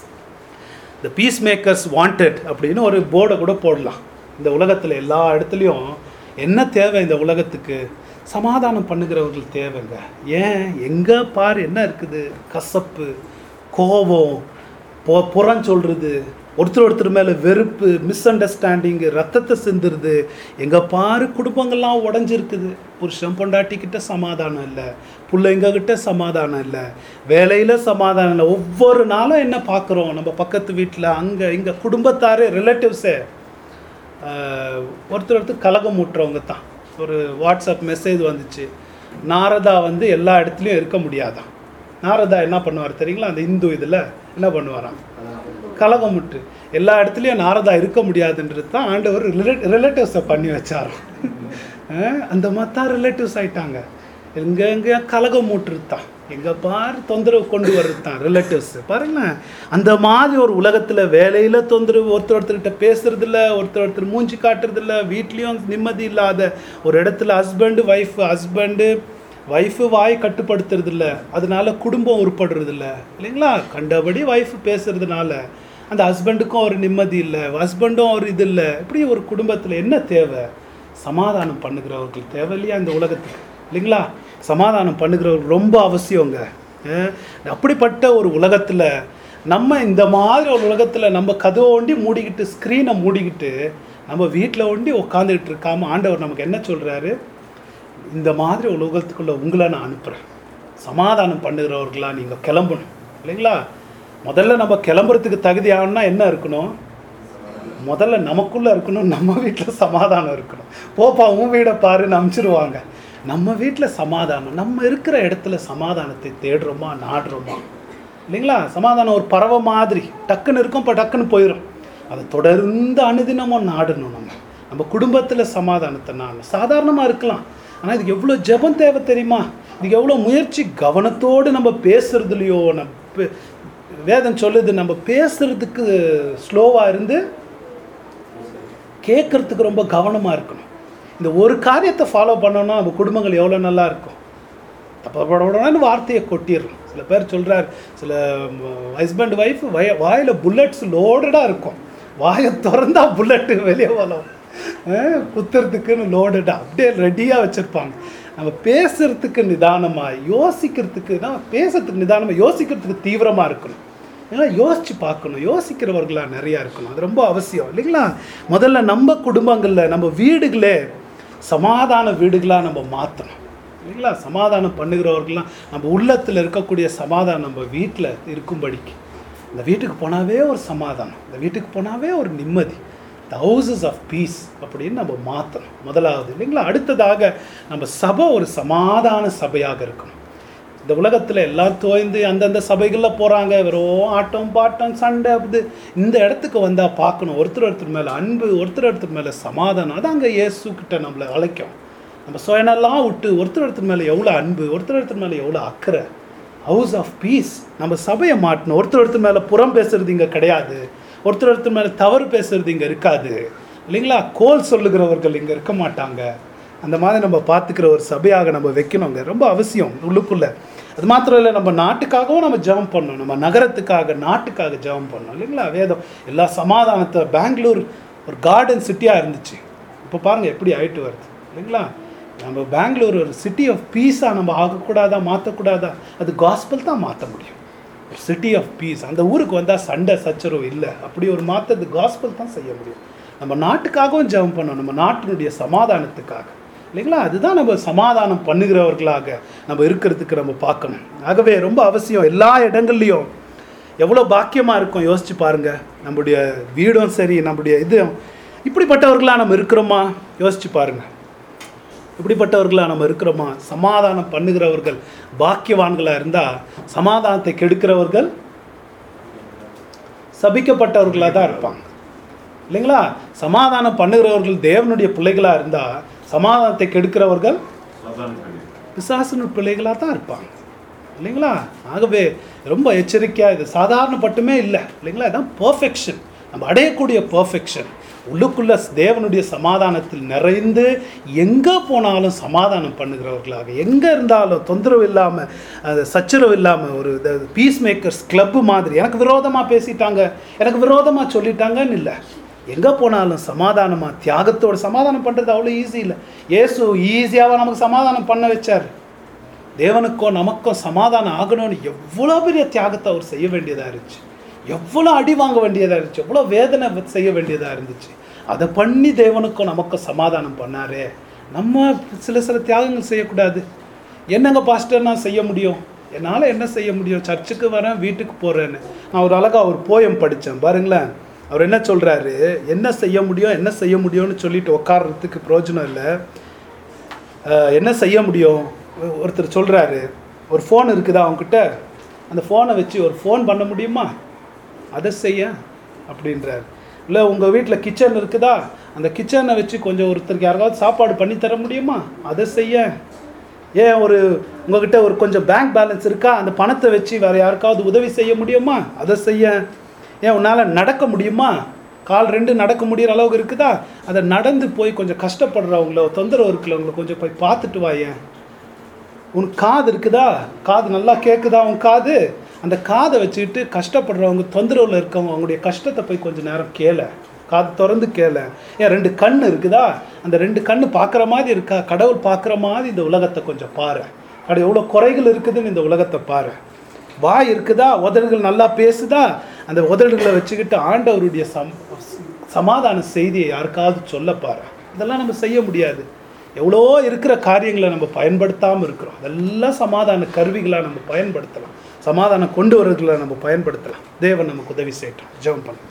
த பீஸ் மேக்கர்ஸ் வாண்டட் அப்படின்னு ஒரு போர்டை கூட போடலாம் இந்த உலகத்தில் எல்லா இடத்துலையும் என்ன தேவை இந்த உலகத்துக்கு சமாதானம் பண்ணுகிறவர்கள் தேவைங்க ஏன் எங்கே பார் என்ன இருக்குது கசப்பு கோபம் பொ புறம் சொல்கிறது ஒருத்தர் ஒருத்தர் மேலே வெறுப்பு மிஸ் அண்டர்ஸ்டாண்டிங்கு ரத்தத்தை சிந்துறது எங்கே பாரு குடும்பங்கள்லாம் உடஞ்சிருக்குது புருஷன் பொண்டாட்டிக்கிட்ட சமாதானம் இல்லை பிள்ளைங்கக்கிட்ட சமாதானம் இல்லை வேலையில் சமாதானம் இல்லை ஒவ்வொரு நாளும் என்ன பார்க்குறோம் நம்ம பக்கத்து வீட்டில் அங்கே இங்கே குடும்பத்தாரே ரிலேட்டிவ்ஸே ஒருத்தர் ஒருத்தர் கலகம் ஊட்டுறவங்க தான் ஒரு வாட்ஸ்அப் மெசேஜ் வந்துச்சு நாரதா வந்து எல்லா இடத்துலையும் இருக்க முடியாதான் நாரதா என்ன பண்ணுவார் தெரியுங்களா அந்த இந்து இதில் என்ன பண்ணுவாராம் கலகம் முட்டு எல்லா இடத்துலையும் நாரதா இருக்க முடியாதுன்றது தான் ஆண்டவர் ரிலேட்டிவ்ஸை பண்ணி வச்சாராம் அஹ் அந்த மாதிரி தான் ரிலேட்டிவ்ஸ் ஆயிட்டாங்க எங்கே எங்கே கலகம் மூட்டுறது தான் எங்கே பார் தொந்தரவு கொண்டு வர்றது தான் ரிலேட்டிவ்ஸ் பாருங்களேன் அந்த மாதிரி ஒரு உலகத்தில் வேலையில் தொந்தரவு ஒருத்தர் ஒருத்தர்கிட்ட பேசுறது இல்ல ஒருத்தர் ஒருத்தர் மூஞ்சி காட்டுறது இல்ல வீட்லேயும் நிம்மதி இல்லாத ஒரு இடத்துல ஹஸ்பண்டு ஒய்ஃபு ஹஸ்பண்டு ஒய்ஃபு வாய் கட்டுப்படுத்துறது இல்ல அதனால குடும்பம் உருப்படுறது இல்ல இல்லைங்களா கண்டபடி ஒய்ஃப் பேசுறதுனால அந்த ஹஸ்பண்டுக்கும் ஒரு நிம்மதி இல்லை ஹஸ்பண்டும் ஒரு இது இல்லை இப்படி ஒரு குடும்பத்தில் என்ன தேவை சமாதானம் பண்ணுகிறவர்கள் தேவை இல்லையா இந்த உலகத்துக்கு இல்லைங்களா சமாதானம் பண்ணுகிறவர்கள் ரொம்ப அவசியங்க அஹ் அப்படிப்பட்ட ஒரு உலகத்தில் நம்ம இந்த மாதிரி ஒரு உலகத்தில் நம்ம கதவை ஒண்டி மூடிக்கிட்டு ஸ்க்ரீனை மூடிக்கிட்டு நம்ம வீட்டில் ஒண்டி உட்காந்துக்கிட்டு இருக்காம ஆண்டவர் நமக்கு என்ன சொல்கிறாரு இந்த மாதிரி ஒரு உலகத்துக்குள்ள உங்களை நான் அனுப்புகிறேன் சமாதானம் பண்ணுகிறவர்களா நீங்கள் கிளம்பணும் இல்லைங்களா முதல்ல நம்ம கிளம்புறதுக்கு தகுதி ஆகணும்னா என்ன இருக்கணும் முதல்ல நமக்குள்ளே இருக்கணும் நம்ம வீட்டில் சமாதானம் இருக்கணும் போப்பா உன் வீடை பாருன்னு அனுப்பிச்சிருவாங்க நம்ம வீட்டில் சமாதானம் நம்ம இருக்கிற இடத்துல சமாதானத்தை தேடுறோமா நாடுறோமா இல்லைங்களா சமாதானம் ஒரு பறவை மாதிரி டக்குன்னு இருக்கும் இப்போ டக்குன்னு போயிடும் அதை தொடர்ந்து அனுதினமும் நாடணும் நம்ம நம்ம குடும்பத்தில் சமாதானத்தை நாடணும் சாதாரணமாக இருக்கலாம் ஆனால் இதுக்கு எவ்வளோ ஜெபம் தேவை தெரியுமா இதுக்கு எவ்வளோ முயற்சி கவனத்தோடு நம்ம பேசுறதுலையோ நம்ம பே- வேதம் சொல்லுது நம்ம பேசுறதுக்கு ஸ்லோவாக இருந்து கேட்கறதுக்கு ரொம்ப கவனமாக இருக்கணும் இந்த ஒரு காரியத்தை ஃபாலோ பண்ணோம்னா நம்ம குடும்பங்கள் எவ்வளோ நல்லா இருக்கும் தப்பப்படணும்னு வார்த்தையை கொட்டிடுறோம் சில பேர் சொல்கிறார் சில ஹஸ்பண்ட் ஒய்ஃப் வய வாயில் புல்லட்ஸ் லோடடாக இருக்கும் வாயை திறந்தா புல்லட்டு வெளியே வரும் அஹ் குத்துறதுக்குன்னு லோடடாக அப்படியே ரெடியாக வச்சுருப்பாங்க நம்ம பேசுறதுக்கு நிதானமாக யோசிக்கிறதுக்கு தான் பேசுறதுக்கு நிதானமாக யோசிக்கிறதுக்கு தீவிரமாக இருக்கணும் ஏன்னா யோசிச்சு பார்க்கணும் யோசிக்கிறவர்களா நிறையா இருக்கணும் அது ரொம்ப அவசியம் இல்லைங்களா முதல்ல நம்ம குடும்பங்களில் நம்ம வீடுகளே சமாதான வீடுகளாக நம்ம மாற்றணும் இல்லைங்களா சமாதானம் பண்ணுகிறவர்கள்லாம் நம்ம உள்ளத்தில் இருக்கக்கூடிய சமாதானம் நம்ம வீட்டில் இருக்கும்படிக்கு இந்த வீட்டுக்கு போனாவே ஒரு சமாதானம் இந்த வீட்டுக்கு போனாவே ஒரு நிம்மதி த ஹவுசஸ் ஆஃப் பீஸ் அப்படின்னு நம்ம மாற்றணும் முதலாவது இல்லைங்களா அடுத்ததாக நம்ம சபை ஒரு சமாதான சபையாக இருக்கணும் இந்த உலகத்தில் எல்லாம் தோய்ந்து அந்தந்த சபைகளில் போகிறாங்க வெறும் ஆட்டம் பாட்டம் சண்டை அது இந்த இடத்துக்கு வந்தால் பார்க்கணும் ஒருத்தர் ஒருத்தர் மேலே அன்பு ஒருத்தர் ஒருத்தர் மேலே சமாதானம் அது அங்கே இயேசு கிட்ட நம்மளை அழைக்கும் நம்ம சுயனெல்லாம் விட்டு ஒருத்தர் ஒருத்தர் மேலே எவ்வளோ அன்பு ஒருத்தர் ஒருத்தர் மேலே எவ்வளோ அக்கறை ஹவுஸ் ஆஃப் பீஸ் நம்ம சபையை மாட்டணும் ஒருத்தர் ஒருத்தர் மேலே புறம் பேசுறது இங்கே கிடையாது ஒருத்தர் ஒருத்தர் மேலே தவறு பேசுறது இங்கே இருக்காது இல்லைங்களா கோல் சொல்லுகிறவர்கள் இங்கே இருக்க மாட்டாங்க அந்த மாதிரி நம்ம பார்த்துக்கிற ஒரு சபையாக நம்ம வைக்கணுங்க ரொம்ப அவசியம் உள்ளுக்குள்ளே அது மாத்திரம் இல்லை நம்ம நாட்டுக்காகவும் நம்ம ஜெபம் பண்ணணும் நம்ம நகரத்துக்காக நாட்டுக்காக ஜெபம் பண்ணணும் இல்லைங்களா வேதம் எல்லா சமாதானத்தை பெங்களூர் ஒரு கார்டன் சிட்டியாக இருந்துச்சு இப்போ பாருங்கள் எப்படி ஆயிட்டு வருது இல்லைங்களா நம்ம பெங்களூர் ஒரு சிட்டி ஆஃப் பீஸாக நம்ம ஆகக்கூடாதா மாற்றக்கூடாதா அது காஸ்பல் தான் மாற்ற முடியும் ஒரு சிட்டி ஆஃப் பீஸ் அந்த ஊருக்கு வந்தால் சண்டை சச்சரவு இல்லை அப்படி ஒரு மாற்றது காஸ்பல் தான் செய்ய முடியும் நம்ம நாட்டுக்காகவும் ஜெபம் பண்ணணும் நம்ம நாட்டினுடைய சமாதானத்துக்காக இல்லைங்களா அதுதான் நம்ம சமாதானம் பண்ணுகிறவர்களாக நம்ம இருக்கிறதுக்கு நம்ம பார்க்கணும் ஆகவே ரொம்ப அவசியம் எல்லா இடங்கள்லையும் எவ்வளோ பாக்கியமாக இருக்கும் யோசிச்சு பாருங்க நம்முடைய வீடும் சரி நம்முடைய இதுவும் இப்படிப்பட்டவர்களாக நம்ம இருக்கிறோமா யோசிச்சு பாருங்க இப்படிப்பட்டவர்களாக நம்ம இருக்கிறோமா சமாதானம் பண்ணுகிறவர்கள் பாக்கியவான்களாக இருந்தால் சமாதானத்தை கெடுக்கிறவர்கள் சபிக்கப்பட்டவர்களாக தான் இருப்பாங்க இல்லைங்களா சமாதானம் பண்ணுகிறவர்கள் தேவனுடைய பிள்ளைகளாக இருந்தால் சமாதானத்தை கெடுக்கிறவர்கள் சாதாரண கிடையாது பிசாசனு பிள்ளைகளாக தான் இருப்பாங்க இல்லைங்களா ஆகவே ரொம்ப எச்சரிக்கையாக இது சாதாரணப்பட்டுமே இல்லை இல்லைங்களா இதான் பர்ஃபெக்ஷன் நம்ம அடையக்கூடிய பர்ஃபெக்ஷன் உள்ளுக்குள்ள தேவனுடைய சமாதானத்தில் நிறைந்து எங்கே போனாலும் சமாதானம் பண்ணுகிறவர்களாக எங்கே இருந்தாலும் தொந்தரவு இல்லாமல் அது சச்சரவு இல்லாமல் ஒரு பீஸ் மேக்கர்ஸ் கிளப்பு மாதிரி எனக்கு விரோதமாக பேசிட்டாங்க எனக்கு விரோதமாக சொல்லிட்டாங்கன்னு இல்லை எங்கே போனாலும் சமாதானமாக தியாகத்தோட சமாதானம் பண்ணுறது அவ்வளோ ஈஸி இல்லை இயேசு ஈஸியாக நமக்கு சமாதானம் பண்ண வச்சார் தேவனுக்கும் நமக்கும் சமாதானம் ஆகணும்னு எவ்வளோ பெரிய தியாகத்தை அவர் செய்ய வேண்டியதாக இருந்துச்சு எவ்வளோ அடி வாங்க வேண்டியதாக இருந்துச்சு எவ்வளோ வேதனை செய்ய வேண்டியதாக இருந்துச்சு அதை பண்ணி தேவனுக்கும் நமக்கும் சமாதானம் பண்ணாரே நம்ம சில சில தியாகங்கள் செய்யக்கூடாது என்னங்க பாஸ்டர் நான் செய்ய முடியும் என்னால் என்ன செய்ய முடியும் சர்ச்சுக்கு வரேன் வீட்டுக்கு போகிறேன்னு நான் ஒரு அழகாக ஒரு போயம் படித்தேன் பாருங்களேன் அவர் என்ன சொல்கிறாரு என்ன செய்ய முடியும் என்ன செய்ய முடியும்னு சொல்லிட்டு உட்கார்றதுக்கு பிரயோஜனம் இல்லை அஹ், என்ன செய்ய முடியும் ஒ- ஒருத்தர் சொல்கிறாரு ஒரு ஃபோன் இருக்குதா அவங்கக்கிட்ட அந்த ஃபோனை வச்சு ஒரு ஃபோன் பண்ண முடியுமா அதை செய்ய அப்படின்றார் இல்லை உங்கள் வீட்டில் கிச்சன் இருக்குதா அந்த கிச்சனை வச்சு கொஞ்சம் ஒருத்தருக்கு யாருக்காவது சாப்பாடு பண்ணி தர முடியுமா அதை செய்ய ஏன் ஒரு உங்ககிட்ட ஒரு கொஞ்சம் பேங்க் பேலன்ஸ் இருக்கா அந்த பணத்தை வச்சு வேறு யாருக்காவது உதவி செய்ய முடியுமா அதை செய்ய ஏன் உன்னால் நடக்க முடியுமா கால் ரெண்டு நடக்க முடியிற அளவுக்கு இருக்குதா அதை நடந்து போய் கொஞ்சம் கஷ்டப்படுறவங்கள தொந்தரவு இருக்கிறவங்கள கொஞ்சம் போய் பார்த்துட்டு வா ஏன் உன் காது இருக்குதா காது நல்லா கேட்குதா உன் காது அந்த காதை வச்சுக்கிட்டு கஷ்டப்படுறவங்க தொந்தரவில் இருக்கவங்க அவங்களுடைய கஷ்டத்தை போய் கொஞ்சம் நேரம் கேள காது திறந்து கேள ஏன் ரெண்டு கண் இருக்குதா அந்த ரெண்டு கண்ணு பார்க்குற மாதிரி இருக்கா கடவுள் பார்க்குற மாதிரி இந்த உலகத்தை கொஞ்சம் பாரு அது எவ்வளோ குறைகள் இருக்குதுன்னு இந்த உலகத்தை பாரு வாய் இருக்குதா உதடுகள் நல்லா பேசுதா அந்த உதடுகளை வச்சுக்கிட்டு ஆண்டவருடைய சம் சமாதான செய்தியை யாருக்காவது சொல்ல பாரு இதெல்லாம் நம்ம செய்ய முடியாது எவ்வளோ இருக்கிற காரியங்களை நம்ம பயன்படுத்தாமல் இருக்கிறோம் அதெல்லாம் சமாதான கருவிகளாக நம்ம பயன்படுத்தலாம் சமாதானம் கொண்டு வரதுல நம்ம பயன்படுத்தலாம் தேவன் நமக்கு உதவி செய்யட்டும் ஜெபம் பண்ண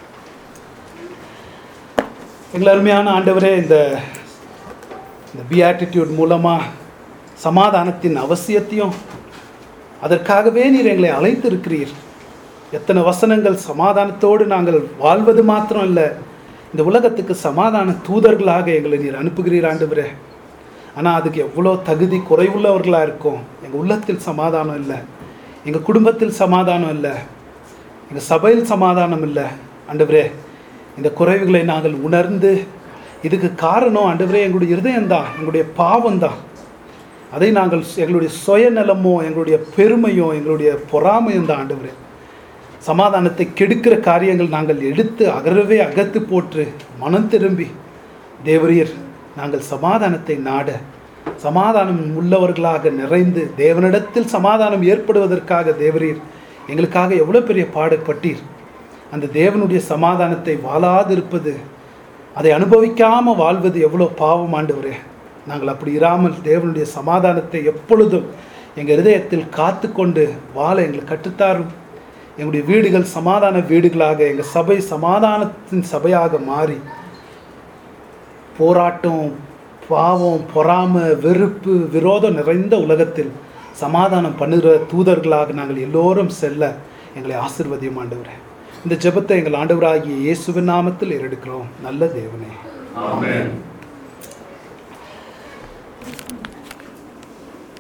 எங்கள் அருமையான ஆண்டவரே இந்த இந்த பிஆட்டிடியூட் மூலமாக சமாதானத்தின் அவசியத்தையும் அதற்காகவே நீர் எங்களை அழைத்திருக்கிறீர் எத்தனை வசனங்கள் சமாதானத்தோடு நாங்கள் வாழ்வது மாத்திரம் இல்லை இந்த உலகத்துக்கு சமாதான தூதர்களாக எங்களை நீர் அனுப்புகிறீர் ஆண்டவரே ஆனால் அதுக்கு எவ்வளோ தகுதி குறைவுள்ளவர்களாக இருக்கும் எங்கள் உள்ளத்தில் சமாதானம் இல்லை எங்கள் குடும்பத்தில் சமாதானம் இல்லை எங்கள் சபையில் சமாதானம் இல்லை ஆண்டவரே இந்த குறைவுகளை நாங்கள் உணர்ந்து இதுக்கு காரணம் ஆண்டவரே எங்களுடைய இருதயம்தான் எங்களுடைய பாவம்தான் அதை நாங்கள் எங்களுடைய சுயநலமோ எங்களுடைய பெருமையோ எங்களுடைய பொறாமையும் தான் ஆண்டவரே சமாதானத்தை கெடுக்கிற காரியங்கள் நாங்கள் எடுத்து அகரவே அகத்து போற்று மனம் திரும்பி தேவரீர் நாங்கள் சமாதானத்தை நாட சமாதானம் உள்ளவர்களாக நிறைந்து தேவனிடத்தில் சமாதானம் ஏற்படுவதற்காக தேவரீர் எங்களுக்காக எவ்வளோ பெரிய பாடுபட்டீர் அந்த தேவனுடைய சமாதானத்தை வாழாதிருப்பது அதை அனுபவிக்காம வாழ்வது எவ்வளோ பாவம் ஆண்டவரே நாங்கள் அப்படி இராமல் தேவனுடைய சமாதானத்தை எப்பொழுதும் எங்கள் இருதயத்தில் காத்து கொண்டு வாழ எங்களுக்கு கற்றுத்தாரும் எங்களுடைய வீடுகள் சமாதான வீடுகளாக எங்கள் சபை சமாதானத்தின் சபையாக மாறி போராட்டம் பாவம் பொறாமை வெறுப்பு விரோதம் நிறைந்த உலகத்தில் சமாதானம் பண்ணுகிற தூதர்களாக நாங்கள் எல்லோரும் செல்ல எங்களை ஆசிர்வதியும் ஆண்டவரே இந்த ஜெபத்தை எங்கள் ஆண்டவராகிய இயேசுவின் நாமத்தில் ஏறெடுக்கிறோம் நல்ல தேவனே ஆமென்